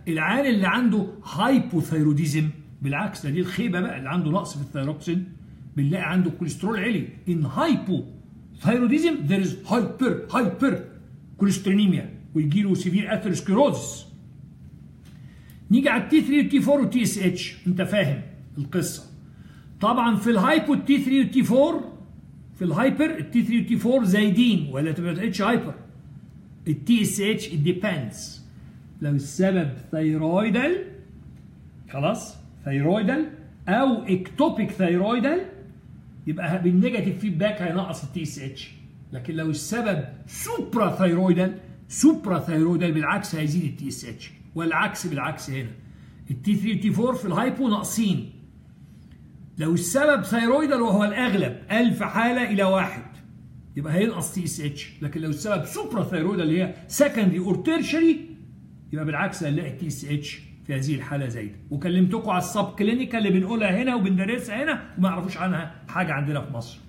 العيان اللي عنده هايبوثايروديزم بالعكس ده دي الخيبه بقى اللي عنده نقص في الثيروكسين بنلاقي عنده الكوليسترول عالي ان هايبو ثايروديزم there is هايبر هايبر كوليسترينيميا ويجي له سيفير اثيروسكليروزس نيجي على التي 3 والتي 4 والتي اس اتش انت فاهم القصه طبعا في الهايبو التي 3 والتي 4 في الهايبر التي 3 والتي 4 زايدين ولا تبقى اتش هايبر التي اس اتش ديبندز لو السبب ثيرويدال خلاص ثيرويدال او اكتوبيك ثيرويدال يبقى بالنيجاتيف فيدباك هينقص التي اس اتش لكن لو السبب سوبرا ثيرويدال سوبرا ثيرويدال بالعكس هيزيد التي اس اتش والعكس بالعكس هنا التي 3 والتي 4 في الهايبو ناقصين لو السبب ثيرويدال وهو الاغلب 1000 حاله الى واحد يبقى هينقص تي اس اتش لكن لو السبب سوبرا ثيرويدال اللي هي سكندري اور تيرشري يبقى بالعكس هنلاقي التي اس اتش في هذه الحاله زايده وكلمتكم على السب كلينيكال اللي بنقولها هنا وبندرسها هنا وما يعرفوش عنها حاجه عندنا في مصر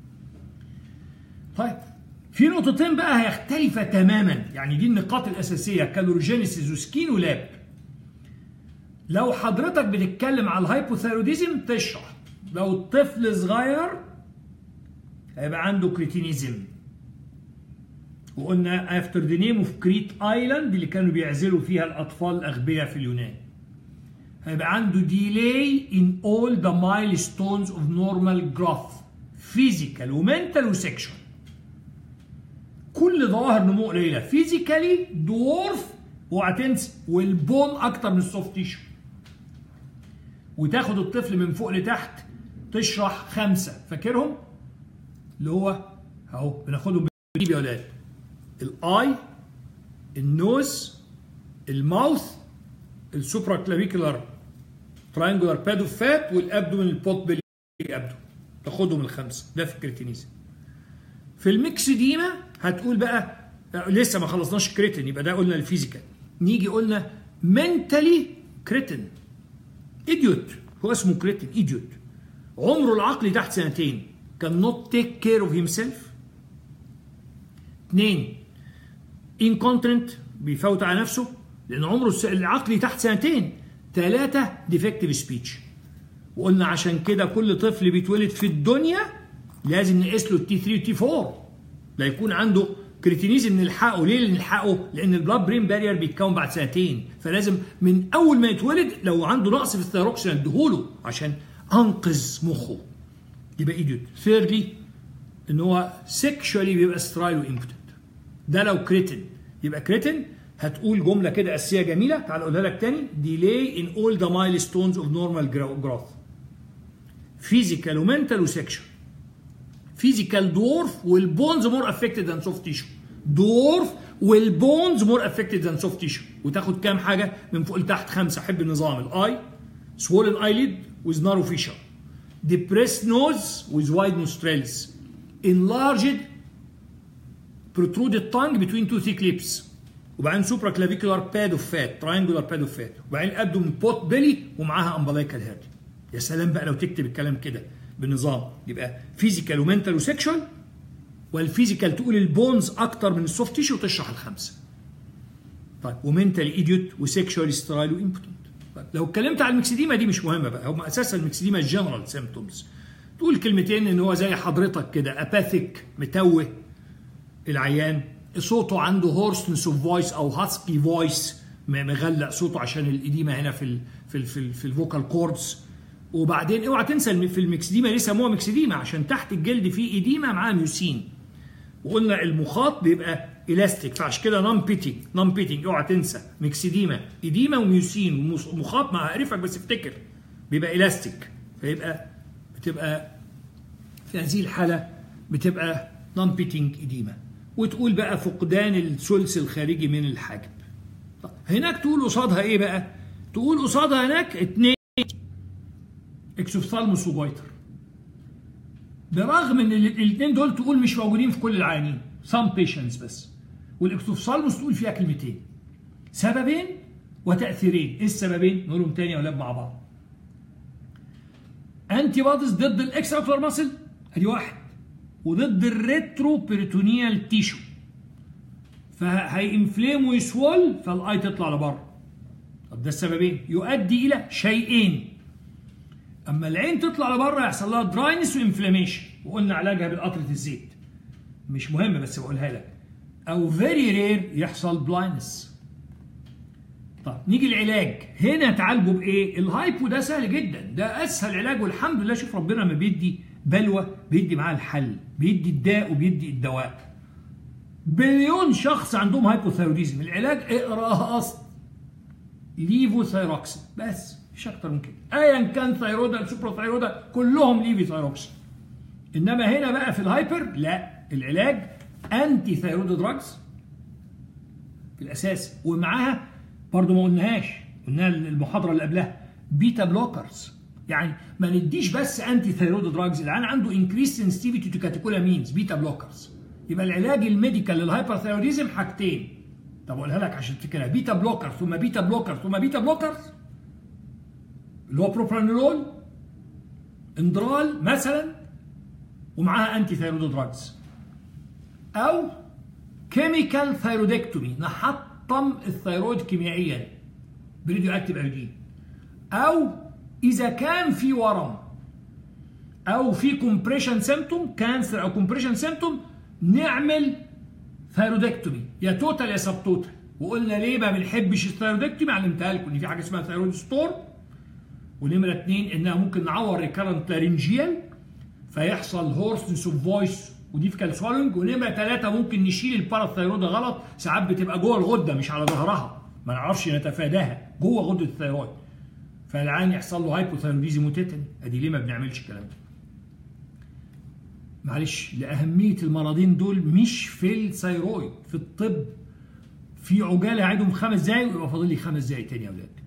طيب في نقطتين بقى هيختلفا تماما يعني دي النقاط الاساسيه كالوريجينيسيس وسكين ولاب لو حضرتك بتتكلم على الهايبوثايروديزم تشرح لو الطفل صغير هيبقى عنده كريتينيزم وقلنا افتر ذا نيم اوف كريت ايلاند اللي كانوا بيعزلوا فيها الاطفال الاغبياء في اليونان هيبقى عنده ديلي ان اول ذا مايلستونز اوف نورمال جروث فيزيكال ومنتال وسكشوال كل ظواهر نمو قليله فيزيكالي دورف اوعى تنسى والبون اكتر من السوفت تيشو وتاخد الطفل من فوق لتحت تشرح خمسه فاكرهم اللي هو اهو بناخدهم يا ولاد الاي النوز الماوث السوبرا كلافيكولار تراينجولار بادو فات والابدومين البوت بيلي ابدو تاخدهم الخمسه ده في الكريتينيزم في الميكس ديما هتقول بقى لسه ما خلصناش كريتين يبقى ده قلنا الفيزيكال نيجي قلنا منتالي كريتين ايديوت هو اسمه كريتين ايديوت عمره العقلي تحت سنتين كان نوت تيك كير اوف هيم سيلف اثنين انكونترنت بيفوت على نفسه لان عمره العقلي تحت سنتين ثلاثة ديفكتيف سبيتش وقلنا عشان كده كل طفل بيتولد في الدنيا لازم نقيس له التي 3 والتي 4 لا يكون عنده كريتينيزم نلحقه ليه نلحقه لان البلاد برين بارير بيتكون بعد سنتين فلازم من اول ما يتولد لو عنده نقص في الثيروكسين اديهوله عشان انقذ مخه يبقى ايديوت ثيردلي ان هو سيكشوالي بيبقى سترايل وامبوتنت ده لو كريتين يبقى كريتين هتقول جمله كده اساسيه جميله تعال اقولها لك تاني ديلي ان اول ذا مايلستونز اوف نورمال جروث فيزيكال ومنتال وسيكشوال فيزيكال دورف والبونز مور افكتد ذان سوفت تيشو دورف والبونز مور افكتد ذان سوفت تيشو وتاخد كام حاجه من فوق لتحت خمسه حب النظام الاي swollen eyelid with narrow fissure depressed nose with wide nostrils enlarged protruded tongue between two thick lips وبعدين سوبرا كلافيكولار باد اوف فات تراينجولار باد اوف فات وبعدين ابدومين بوت بيلي ومعاها امبلايكال هيرد يا سلام بقى لو تكتب الكلام كده بالنظام يبقى فيزيكال ومنتال وسيكشوال والفيزيكال تقول البونز اكتر من السوفت تيشو وتشرح الخمسه طيب ومنتال ايديوت وسيكشوال سترايل وامبوتنت طيب لو اتكلمت على المكسديما دي مش مهمه بقى هم اساسا المكسديما جنرال سيمبتومز تقول كلمتين ان هو زي حضرتك كده اباثيك متوه العيان صوته عنده هورسنس اوف فويس او هاسكي فويس مغلق صوته عشان الاديمه هنا في ال في ال في, ال في الفوكال كوردز وبعدين اوعى تنسى في المكسديما ليه سموها مكسديما عشان تحت الجلد فيه ايديما معاه ميوسين وقلنا المخاط بيبقى الاستيك فعشان كده نون بيتنج نون بيتنج اوعى تنسى مكسديما ايديما وميوسين ومخاط مع اعرفك بس افتكر بيبقى الاستيك فيبقى بتبقى في هذه الحاله بتبقى نون بيتنج ايديما وتقول بقى فقدان الثلث الخارجي من الحاجب طب هناك تقول قصادها ايه بقى تقول قصادها هناك اتنين اكسوفثالموس وجويتر برغم ان الاثنين دول تقول مش موجودين في كل العيانين some patients بس والاكسوفثالموس تقول فيها كلمتين سببين وتاثيرين ايه السببين نقولهم تاني يا اولاد مع بعض انتي بوديز ضد الاكسترا اوكلر ماسل ادي واحد وضد الريترو بيريتونيال تيشو فهينفليم ويسول فالاي تطلع لبره طب ده السببين يؤدي الى شيئين اما العين تطلع لبره يحصل لها دراينس وانفلاميشن وقلنا علاجها بالقطره الزيت مش مهم بس بقولها لك او فيري رير يحصل بلايندنس طب نيجي العلاج هنا تعالجه بايه الهايبو ده سهل جدا ده اسهل علاج والحمد لله شوف ربنا ما بيدي بلوى بيدي معاه الحل بيدي الداء وبيدي الدواء بليون شخص عندهم هايبوثايروديزم العلاج اقراها اصل ليفوثايروكسين بس مش اكتر من كده ايا كان ثايرودا سوبرا ثايرودا كلهم ليفي ثايروكسين انما هنا بقى في الهايبر لا العلاج انتي ثايرويد دراجز في الاساس ومعاها برضو ما قلناهاش قلناها المحاضره اللي قبلها بيتا بلوكرز يعني ما نديش بس انتي ثايرويد دراجز العيان عنده انكريس سنسيتيفيتي تو كاتيكولامينز بيتا بلوكرز يبقى العلاج الميديكال للهايبرثايروديزم حاجتين طب اقولها لك عشان تفتكرها بيتا بلوكر ثم بيتا بلوكر ثم بيتا بلوكر اللي هو بروبرانولول اندرال مثلا ومعاها انتي ثايرويد دراجز او كيميكال ثايرودكتومي نحطم الثيرويد كيميائيا بريديو اكتيف ايودين او اذا كان في ورم او في كومبريشن سيمتوم كانسر او كومبريشن سيمتوم نعمل ثايرودكتومي يا توتال يا سب توتال وقلنا ليه ما بنحبش الثايرودكتومي علمتها لكم ان في حاجه اسمها ثايرويد ستور ونمره اثنين انها ممكن نعور ريكارنت لارنجيال فيحصل هورسنس اوف فويس وديفيكال سوالنج ونمره ثلاثه ممكن نشيل الباراثايرويد غلط ساعات بتبقى جوه الغده مش على ظهرها ما نعرفش نتفاداها جوه غده الثيرويد فالعين يحصل له هايبوثايروديزم وتيتن ادي ليه ما بنعملش الكلام ده معلش لأهمية المرضين دول مش في الثيرويد في الطب في عجالة هعيدهم خمس دقايق ويبقى فاضل لي خمس دقايق تاني يا أولاد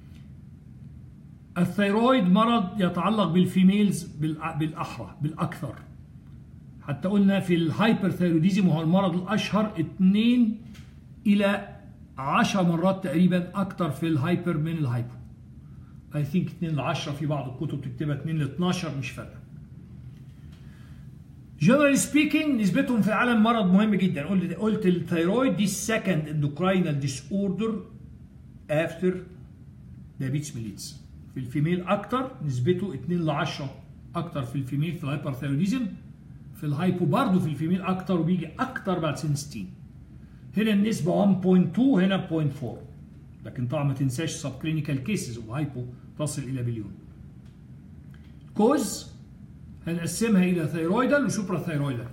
الثيرويد مرض يتعلق بالفيميلز بالأحرى بالأكثر حتى قلنا في الهايبرثيروديزم وهو المرض الأشهر 2 إلى 10 مرات تقريبا أكثر في الهايبر من الهايبو اي ثينك 2 ل 10 في بعض الكتب تكتبها 2 ل 12 مش فارقه جنرال سبيكينج نسبتهم في العالم مرض مهم جدا قلت قلت الثيرويد دي السكند اندوكراينال ديس اوردر افتر دايابيتس ميليتس في الفيميل اكتر نسبته 2 ل 10 اكتر في الفيميل في الهايبرثيروديزم في الهايبو برضه في الفيميل اكتر وبيجي اكتر بعد سن 60 هنا النسبه 1.2 هنا 0.4 لكن طبعا ما تنساش سب كلينيكال كيسز وهايبو تصل الى بليون كوز هنقسمها الى ثيرويدال وسوبرا ثيرويدال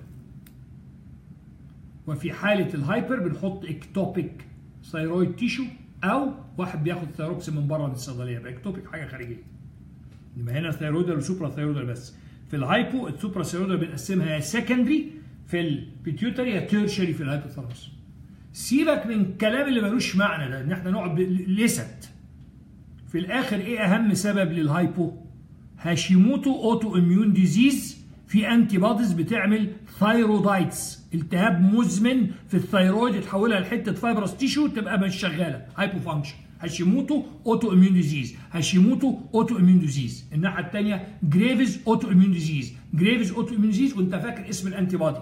وفي حاله الهايبر بنحط اكتوبيك ثيرويد تيشو او واحد بياخد ثيروكس من بره من الصيدليه يبقى اكتوبيك حاجه خارجيه يبقى هنا ثيرويدال وسوبرا ثيرويدال بس في الهايبو السوبرا ثيرويدال بنقسمها يا سكندري في البيتيوتري يا تيرشري في الهايبوثالاموس سيبك من الكلام اللي ملوش معنى ده ان احنا نقعد لست في الاخر ايه اهم سبب للهايبو هاشيموتو اوتو اميون ديزيز في انتي بوديز بتعمل ثايرودايتس التهاب مزمن في الثيرويد تحولها لحته فايبرس تيشو تبقى مش شغاله هايبو فانكشن هاشيموتو اوتو اميون ديزيز هاشيموتو اوتو اميون ديزيز الناحيه الثانيه جريفز اوتو اميون ديزيز جريفز اوتو اميون ديزيز وانت فاكر اسم الانتي بودي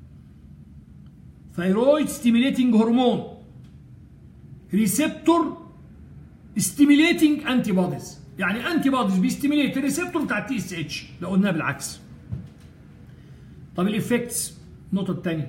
ثيرويد ستيميليتنج هرمون ريسبتور ستيميليتنج انتي بوديز يعني انتي بوديز بيستيميليت الريسبتور بتاع التي اس اتش لو قلناها بالعكس طب الافكتس النقطه الثانيه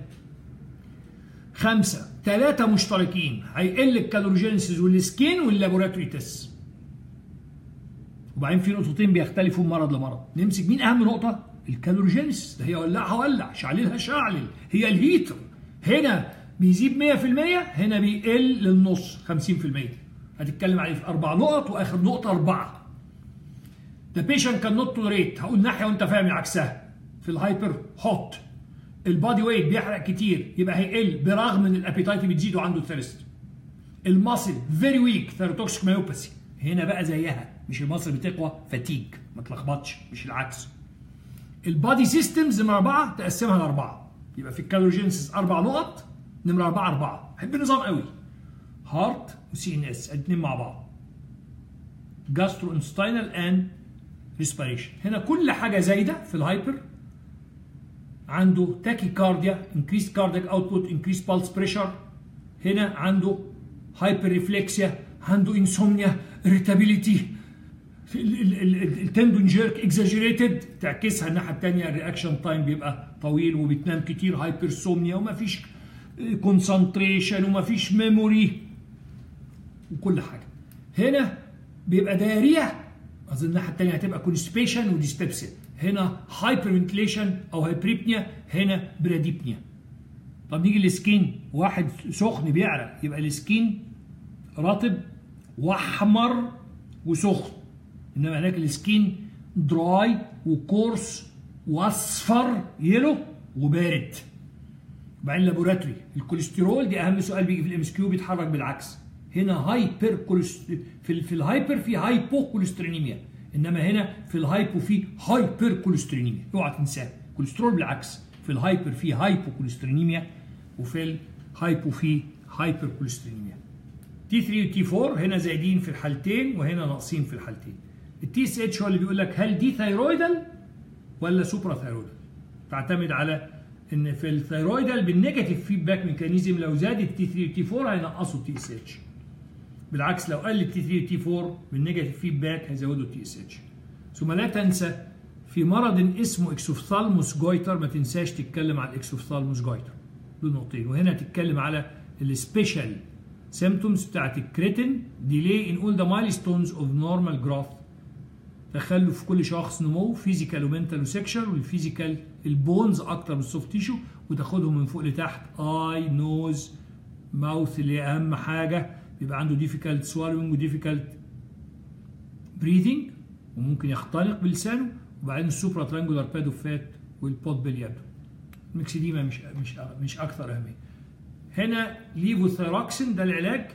خمسه ثلاثه مشتركين هيقل الكالوريجينسيس والسكين واللابوراتوري تيست وبعدين في نقطتين بيختلفوا من مرض لمرض نمسك مين اهم نقطه الكالوريجينسيس ده هي ولعها ولع شعللها شعلل هي الهيتر هنا بيزيد 100% هنا بيقل للنص 50% هتتكلم عليه في اربع نقط واخر نقطه اربعه The patient cannot tolerate هقول ناحيه وانت فاهم عكسها في الهايبر هوت البادي ويت بيحرق كتير يبقى هيقل برغم ان الابيتايت بتزيد وعنده ثيرست الماسل فيري ويك ثيروتوكسيك مايوباثي هنا بقى زيها مش الماسل بتقوى فتيج ما تلخبطش مش العكس البادي سيستمز نمره اربعه تقسمها لاربعه يبقى في الكالوريجينسيس اربع نقط نمره اربعه اربعه بحب النظام قوي هارت وسي ان اس الاثنين مع بعض جاسترو انستاينال اند ريسبيريشن هنا كل حاجه زايده في الهايبر عنده تاكي كارديا انكريس كاردياك اوتبوت انكريس بالس بريشر هنا عنده هايبر ريفلكسيا عنده انسومنيا اريتابيليتي التندون جيرك اكزاجيريتد تعكسها الناحيه الثانيه الرياكشن تايم بيبقى طويل وبتنام كتير هايبرسومنيا وما فيش كونسنتريشن وما فيش ميموري وكل حاجه هنا بيبقى دايريا اظن الناحيه الثانيه هتبقى كونستيبيشن وديسبيبسيا هنا هايبر فنتليشن او هايبريبنيا هنا براديبنيا طب نيجي للسكين واحد سخن بيعرق يبقى السكين رطب واحمر وسخن انما هناك السكين دراي وكورس واصفر يلو وبارد وبعدين لابوراتوري الكوليسترول دي اهم سؤال بيجي في الام اس كيو بيتحرك بالعكس هنا هايبر كولست... في, في الهايبر في هايبو كوليسترينيميا انما هنا في الهايبو في هايبر كوليسترينيميا اوعى تنساه الكوليسترول بالعكس في الهايبر في هايبو كوليسترينيميا وفي الهايبو في هايبر كوليسترينيميا تي 3 وتي 4 هنا زايدين في الحالتين وهنا ناقصين في الحالتين التي اس اتش هو اللي بيقول لك هل دي ثايرويدال ولا سوبرا ثايرويدال تعتمد على ان في الثايرويدال بالنيجاتيف فيدباك ميكانيزم لو زاد التي 3 والتي 4 هينقصوا التي اس اتش بالعكس لو قل التي 3 والتي 4 بالنيجاتيف فيدباك هيزودوا التي اس اتش ثم لا تنسى في مرض اسمه اكسوفثالموس جويتر ما تنساش تتكلم على الاكسوفثالموس جويتر دول نقطتين وهنا تتكلم على السبيشال سيمتومز بتاعت الكريتين ديلي ان اول ذا مايلستونز اوف نورمال جروث تخلف في كل شخص نمو فيزيكال ومنتال وسكشوال والفيزيكال البونز اكتر من السوفت تيشو وتاخدهم من فوق لتحت اي نوز ماوث اللي هي اهم حاجه بيبقى عنده ديفيكالت سوالوينج وديفيكالت بريذنج وممكن يختنق بلسانه وبعدين السوبرا ترانجولار بادو فات والبوت باليد الميكسيديما مش مش مش اكثر اهميه هنا ليفوثيروكسين ده العلاج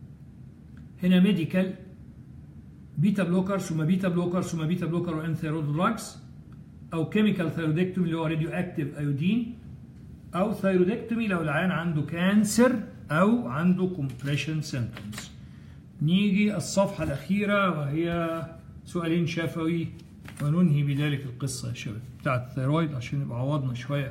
هنا ميديكال بيتا بلوكر ثم بيتا بلوكر ثم بيتا بلوكر وان ثيرود دراجز او كيميكال ثيرودكتومي اللي هو راديو اكتيف ايودين او ثيرودكتومي لو العيان عنده كانسر او عنده كومبريشن سيمبتومز نيجي الصفحه الاخيره وهي سؤالين شفوي وننهي بذلك القصه يا شباب بتاعت الثيرويد عشان يبقى عوضنا شويه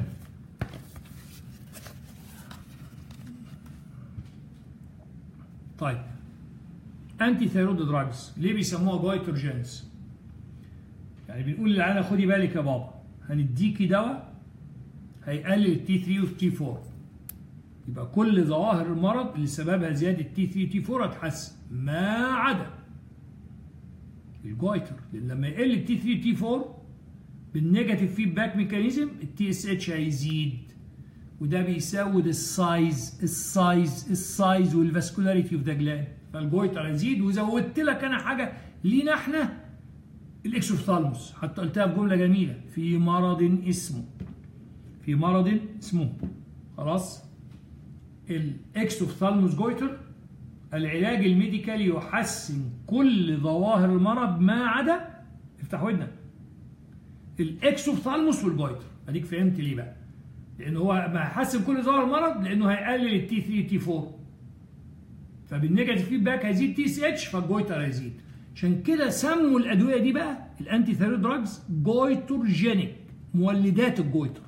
طيب انتي ثيرويد دراجز ليه بيسموها جايتروجينز يعني بنقول للعيانه خدي بالك يا بابا هنديكي دواء هيقلل التي 3 والتي 4 يبقى كل ظواهر المرض اللي سببها زياده تي 3 تي 4 هتحسن ما عدا الجويتر لان لما يقل التي 3 تي 4 بالنيجاتيف فيدباك ميكانيزم التي اس اتش هيزيد وده بيسود السايز السايز السايز والفاسكولاريتي اوف ذا جلاند فالجويتر هيزيد وزودت لك انا حاجه لينا احنا الاكسوثالموس حتى قلتها في جمله جميله في مرض اسمه في مرض اسمه خلاص الاكسوثالموس جويتر العلاج الميديكالي يحسن كل ظواهر المرض ما عدا افتح ودنك الاكسوثالموس والجويتر اديك فهمت ليه بقى لان هو ما هيحسن كل ظواهر المرض لانه هيقلل التي 3 تي 4 فبالنيجاتيف فيدباك هيزيد تي سي اتش فالجويتر هيزيد عشان كده سموا الادويه دي بقى الانتي ثيرويد دراجز جويتروجينيك مولدات الجويتر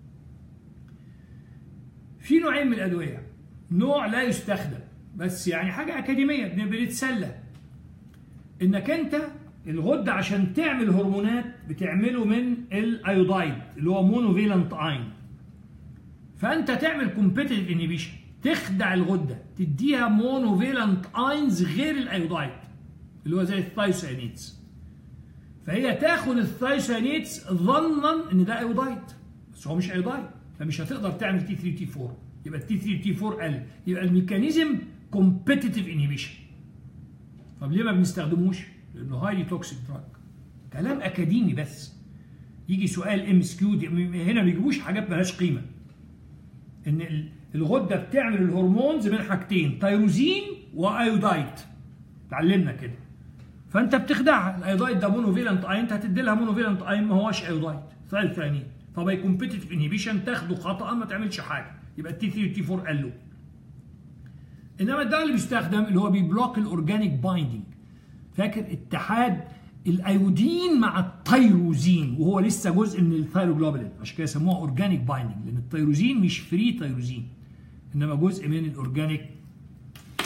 في نوعين من الادويه نوع لا يستخدم بس يعني حاجه اكاديميه بنتسلى انك انت الغده عشان تعمل هرمونات بتعمله من الايودايد اللي هو مونوفيلنت اين فانت تعمل كومبيتيتيف انيبيشن تخدع الغده تديها مونوفيلنت اينز غير الايودايد اللي هو زي الثايوسيانيدز فهي تاخد الثايوسيانيدز ظنا ان ده ايودايد بس هو مش ايودايد فمش هتقدر تعمل تي 3 تي 4 يبقى التي 3 تي 4 قل يبقى الميكانيزم كومبيتيتيف انيبيشن طب ليه ما بنستخدموش؟ لانه هايلي توكسيك دراج كلام اكاديمي بس يجي سؤال ام اس كيو هنا ما بيجيبوش حاجات مالهاش قيمه ان الغده بتعمل الهرمونز من حاجتين تيروزين وايودايد اتعلمنا كده فانت بتخدعها الايودايد ده مونوفيلنت اين انت هتدي لها مونوفيلنت اين ما هوش ايودايد ثاني فباي كومبيتيتيف انهبيشن تاخده خطا ما تعملش حاجه يبقى التي 3 والتي 4 قالوا انما الدواء اللي بيستخدم اللي هو بيبلوك الاورجانيك بايندينج فاكر اتحاد الايودين مع التيروزين وهو لسه جزء من الثايروجلوبولين عشان كده سموها اورجانيك بايندينج لان التيروزين مش فري تيروزين انما جزء من الاورجانيك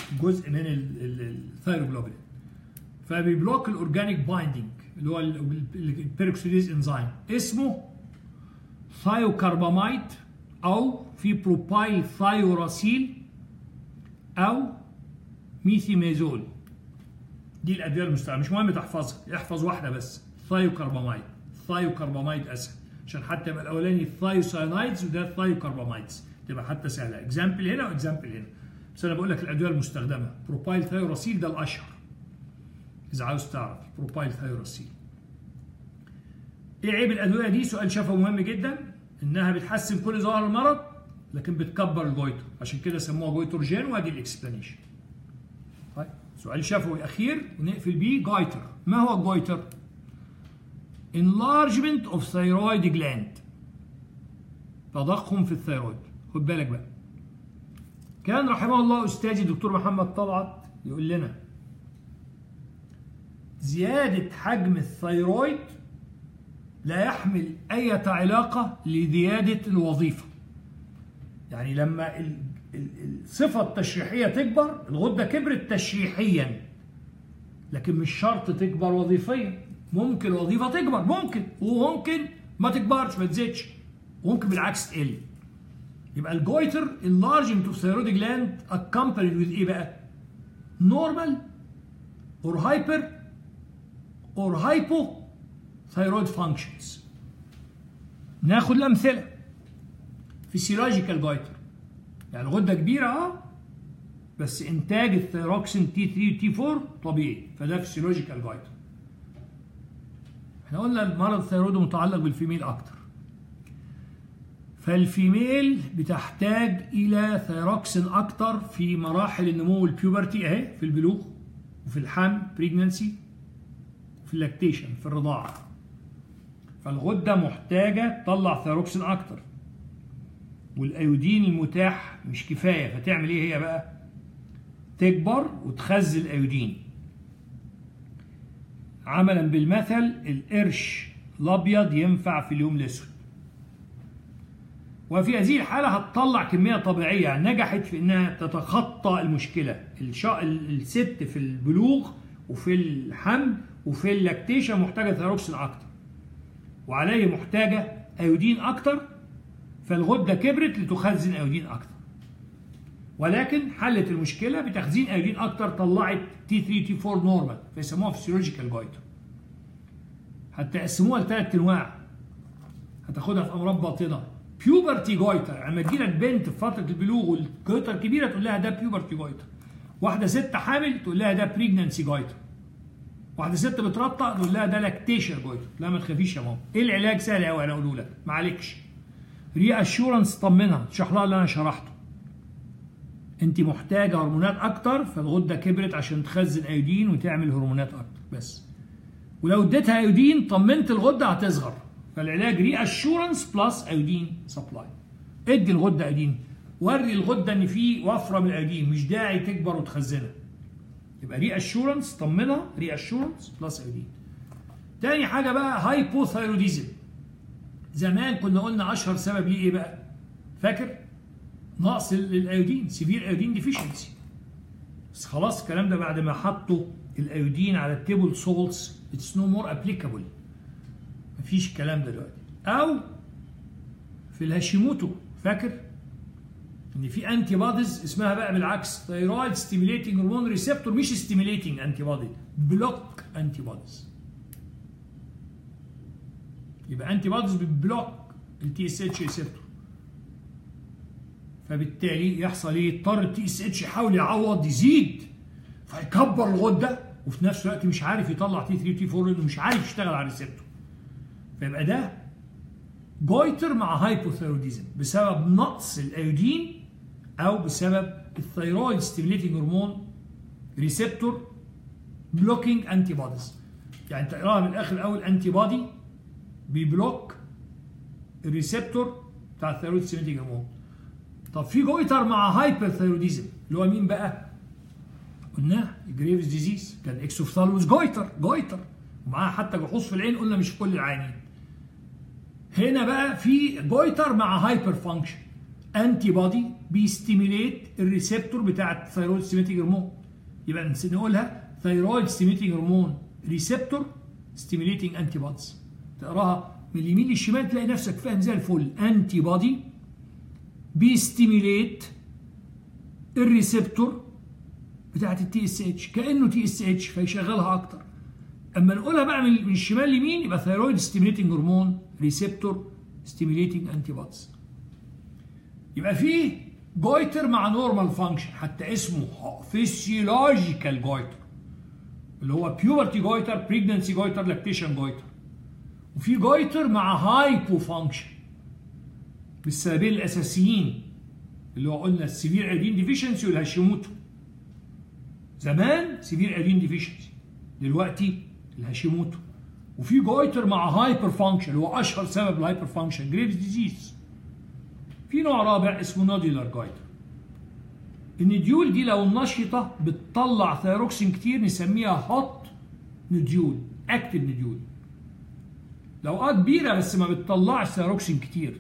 جزء من الثايروجلوبولين فبيبلوك الاورجانيك بايندينج اللي هو البيروكسيديز انزيم اسمه ثايوكرباميد او في بروبايل ثايوراسيل او ميثيميزول دي الادويه المستعمله مش مهم تحفظها احفظ واحده بس ثايوكرباميد ثايوكرباميد اسهل عشان حتى يبقى الاولاني ثايوساينايدز وده ثايوكرباميدز تبقى حتى سهله اكزامبل هنا واكزامبل هنا بس انا بقول لك الادويه المستخدمه بروبايل ثايوراسيل ده الاشهر اذا عاوز تعرف بروبايل ثايوراسيل ايه عيب الادويه دي سؤال شفوي مهم جدا انها بتحسن كل ظواهر المرض لكن بتكبر الجويتر عشان كده سموها جويتروجين وادي الاكسبلانيشن طيب سؤال شفوي اخير ونقفل بيه جويتر ما هو الجويتر enlargement of thyroid gland تضخم في الثيرويد خد بالك بقى كان رحمه الله استاذي الدكتور محمد طلعت يقول لنا زيادة حجم الثيرويد لا يحمل أي علاقة لزيادة الوظيفة يعني لما الصفة التشريحية تكبر الغدة كبرت تشريحيا لكن مش شرط تكبر وظيفيا ممكن الوظيفة تكبر ممكن وممكن ما تكبرش ما تزيدش وممكن بالعكس تقل يبقى الجويتر enlargement of thyroid gland accompanied with ايه بقى؟ normal or hyper or hypothyroid functions ناخد الامثله فيسيولوجيكال جويتر يعني الغده كبيره اه بس انتاج الثيروكسين تي 3 وتي 4 طبيعي فده فيسيولوجيكال جويتر احنا قلنا المرض الثيرويد متعلق بالفيميل اكتر فالفيميل بتحتاج الى ثيروكسين اكتر في مراحل النمو البيوبرتي اهي في البلوغ وفي الحمل بريجننسي في اللاكتيشن في الرضاعه فالغده محتاجه تطلع ثيروكسين اكتر والايودين المتاح مش كفايه فتعمل ايه هي بقى تكبر وتخزن الايودين عملا بالمثل القرش الابيض ينفع في اليوم الاسود وفي هذه الحالة هتطلع كمية طبيعية يعني نجحت في انها تتخطى المشكلة الشا... الست في البلوغ وفي الحمل وفي اللاكتيشن محتاجة ثيروكسين اكتر وعليه محتاجة ايودين اكتر فالغدة كبرت لتخزن ايودين اكتر ولكن حلت المشكلة بتخزين ايودين اكتر طلعت تي 3 تي 4 نورمال فيسموها فيسيولوجيكال جويتر هتقسموها لثلاث انواع هتاخدها في امراض باطنه بيوبرتي جويتر لما تجي لك بنت في فتره البلوغ والجويتر كبيره تقول لها ده بيوبرتي جويتر واحده ست حامل تقول لها ده بريجننسي جويتر واحده ست بترطع تقول لها ده لاكتيشن جويتر لا ما تخافيش يا ماما ايه العلاج سهل قوي انا اقوله لك ما عليكش ري اشورنس طمنها تشرح لها اللي انا شرحته انت محتاجه هرمونات اكتر فالغده كبرت عشان تخزن ايودين وتعمل هرمونات اكتر بس ولو اديتها ايودين طمنت الغده هتصغر فالعلاج ري اشورنس بلس ايودين سبلاي ادي الغده ايودين وري الغده ان في وفره من الايودين مش داعي تكبر وتخزنها يبقى ري اشورنس طمنها ري اشورنس بلس ايودين تاني حاجه بقى هايبوثايروديزم زمان كنا قلنا اشهر سبب ليه ايه بقى فاكر نقص الايودين سيفير ايودين ديفيشنسي بس خلاص الكلام ده بعد ما حطوا الايودين على التيبل سولتس اتس نو مور ابليكابل مفيش الكلام ده دلوقتي او في الهاشيموتو فاكر ان في انتي بوديز اسمها بقى بالعكس ثايرويد ستيميليتنج هرمون ريسبتور مش ستيميليتنج انتي بودي بلوك انتي بوديز يبقى انتي بوديز بتبلوك التي اس اتش ريسبتور فبالتالي يحصل ايه يضطر التي اس اتش يحاول يعوض يزيد فيكبر الغده وفي نفس الوقت مش عارف يطلع تي 3 تي 4 لانه مش عارف يشتغل على الريسبتور فيبقى ده جويتر مع هايبوثيروديزم بسبب نقص الايودين او بسبب الثيرويد ستيميليتنج هرمون ريسبتور بلوكينج انتي بوديز يعني تقراها من الاخر الاول انتي بودي بيبلوك الريسبتور بتاع الثيرويد ستيميليتنج هرمون طب في جويتر مع هايبرثيروديزم اللي هو مين بقى؟ قلناه الجريفز ديزيز كان اكسوفثالموس جويتر جويتر ومعاه حتى جحوظ في العين قلنا مش في كل العيانين هنا بقى في جويتر مع هايبر فانكشن انتي بودي بيستيميليت الريسبتور بتاع الثيرويد ستيميتنج هرمون يبقى نقولها ثيرويد ستيميتنج هرمون ريسبتور ستيميليتنج انتي بوديز تقراها من اليمين للشمال تلاقي نفسك فاهم زي الفل انتي بودي بيستيميليت الريسبتور بتاعت التي اس اتش كانه تي اس اتش فيشغلها اكتر اما نقولها بقى من الشمال ليمين يبقى ثيرويد ستيميليتنج هرمون ريسبتور ستيميليتنج انتي بوديز يبقى في جويتر مع نورمال فانكشن حتى اسمه فيسيولوجيكال جويتر اللي هو بيوبرتي جويتر بريجننسي جويتر لاكتيشن جويتر وفي جويتر مع هايبو فانكشن بالسببين الاساسيين اللي هو قلنا السيفير ايدين ديفيشنسي والهاشيموتو زمان سيفير ايدين ديفيشنسي دلوقتي الهاشيموتو وفي جويتر مع هايبر فانكشن اللي هو اشهر سبب الهايبر فانكشن جريفز ديزيز في نوع رابع اسمه نوديولار جويتر النديول دي لو النشطة بتطلع ثيروكسين كتير نسميها هوت نديول اكتف نديول لو اه كبيرة بس ما بتطلعش ثيروكسين كتير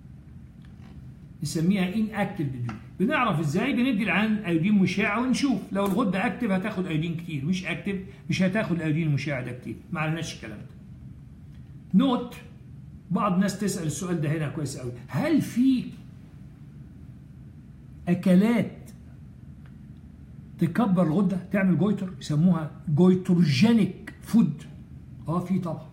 نسميها ان اكتف نديول بنعرف ازاي بندي العين ايودين مشع ونشوف لو الغده اكتف هتاخد ايودين كتير مش اكتف مش هتاخد الايودين المشع ده كتير ما عرفناش الكلام ده نوت بعض الناس تسال السؤال ده هنا كويس قوي هل في اكلات تكبر الغده تعمل جويتر يسموها جويتروجينيك فود اه في طبعا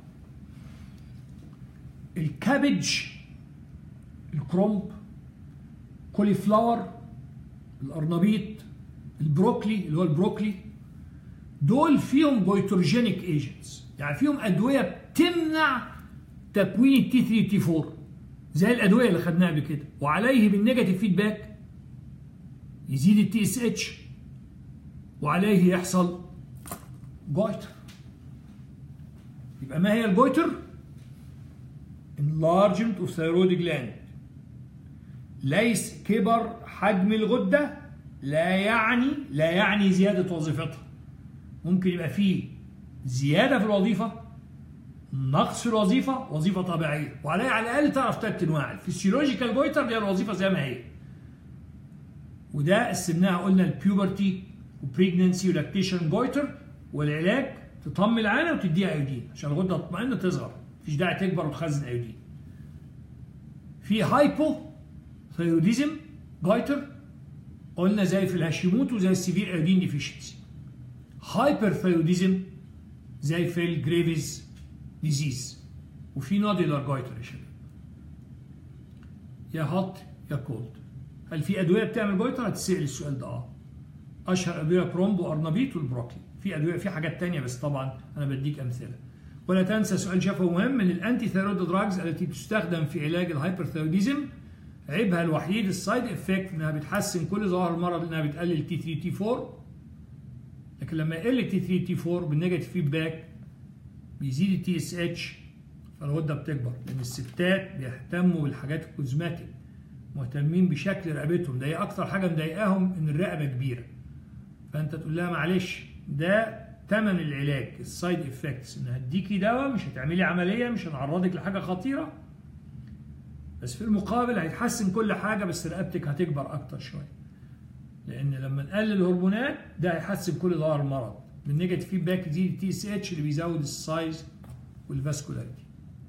الكابج الكرومب كولي فلاور الارنبيط البروكلي اللي هو البروكلي دول فيهم جويتروجينيك ايجنتس يعني فيهم ادويه بتمنع تكوين التي 3 تي 4 زي الادويه اللي خدناها قبل كده وعليه بالنيجاتيف فيدباك يزيد التي اس اتش وعليه يحصل جويتر يبقى ما هي الجويتر؟ enlargement of thyroid gland ليس كبر حجم الغدة لا يعني لا يعني زيادة وظيفتها ممكن يبقى فيه زيادة في الوظيفة نقص في الوظيفة وظيفة طبيعية وعليها على الأقل تعرف ثلاث أنواع الفسيولوجيكال جويتر اللي هي الوظيفة زي ما هي وده قسمناها قلنا البيوبرتي وبريجننسي ولاكتيشن جويتر والعلاج تطمن العانه وتديها ايودين عشان الغده تطمئن تصغر مفيش داعي تكبر وتخزن ايودين في هايبو ثيروديزم جايتر قلنا زي في الهاشيموتو زي السيفير ايودين ديفيشنسي هايبر ثيروديزم زي في الجريفيز ديزيز وفي نوديلر جايتر يا شباب يا هوت يا كولد هل في ادويه بتعمل جايتر هتسال السؤال ده اه اشهر ادويه برومب وارنبيط والبروكلي في ادويه في حاجات تانية بس طبعا انا بديك امثله ولا تنسى سؤال شفوي مهم من الانتي ثيرويد دراجز التي تستخدم في علاج الهايبرثيروديزم عيبها الوحيد السايد افكت انها بتحسن كل ظواهر المرض انها بتقلل تي 3 تي 4 لكن لما يقل تي 3 تي 4 بالنيجاتيف فيدباك بيزيد التي اس اتش فالغده بتكبر لان الستات بيهتموا بالحاجات الكوزماتيك مهتمين بشكل رقبتهم ده هي اكتر حاجه مضايقاهم ان الرقبه كبيره فانت تقول لها معلش ده ثمن العلاج السايد افكتس ان هديكي دواء مش هتعملي عمليه مش هنعرضك لحاجه خطيره بس في المقابل هيتحسن كل حاجه بس رقبتك هتكبر اكتر شويه لان لما نقلل الهرمونات ده هيحسن كل ظواهر المرض بالنيجاتيف فيدباك يزيد التي اس اتش اللي بيزود السايز والفاسكولاريتي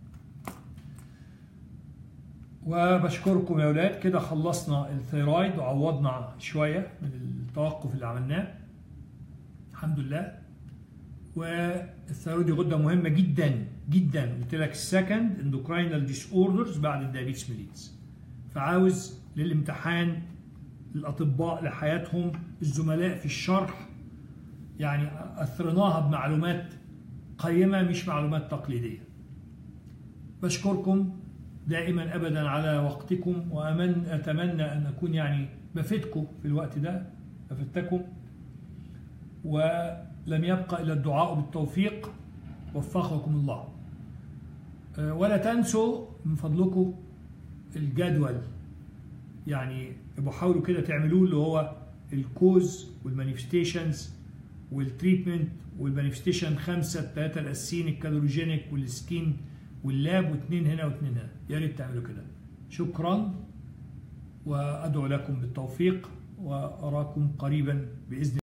وبشكركم يا اولاد كده خلصنا الثيرويد وعوضنا شويه من التوقف اللي عملناه الحمد لله والثيرويد غده مهمه جدا جدا قلت لك السكند اندوكراينال ديس اوردرز بعد الدايابيتس ميليتس فعاوز للامتحان الاطباء لحياتهم الزملاء في الشرح يعني اثرناها بمعلومات قيمه مش معلومات تقليديه بشكركم دائما ابدا على وقتكم وامن اتمنى ان اكون يعني بفيدكم في الوقت ده بفدتكم ولم يبقى الا الدعاء بالتوفيق وفقكم الله ولا تنسوا من فضلكم الجدول يعني بحاولوا كده تعملوه اللي هو الكوز والمانيفستيشنز والتريتمنت والمانيفستيشن خمسه الثلاثه الاساسيين الكالوريجينيك والسكين واللاب واثنين هنا واثنين هنا يا ريت تعملوا كده شكرا وأدعو لكم بالتوفيق وأراكم قريبا بإذن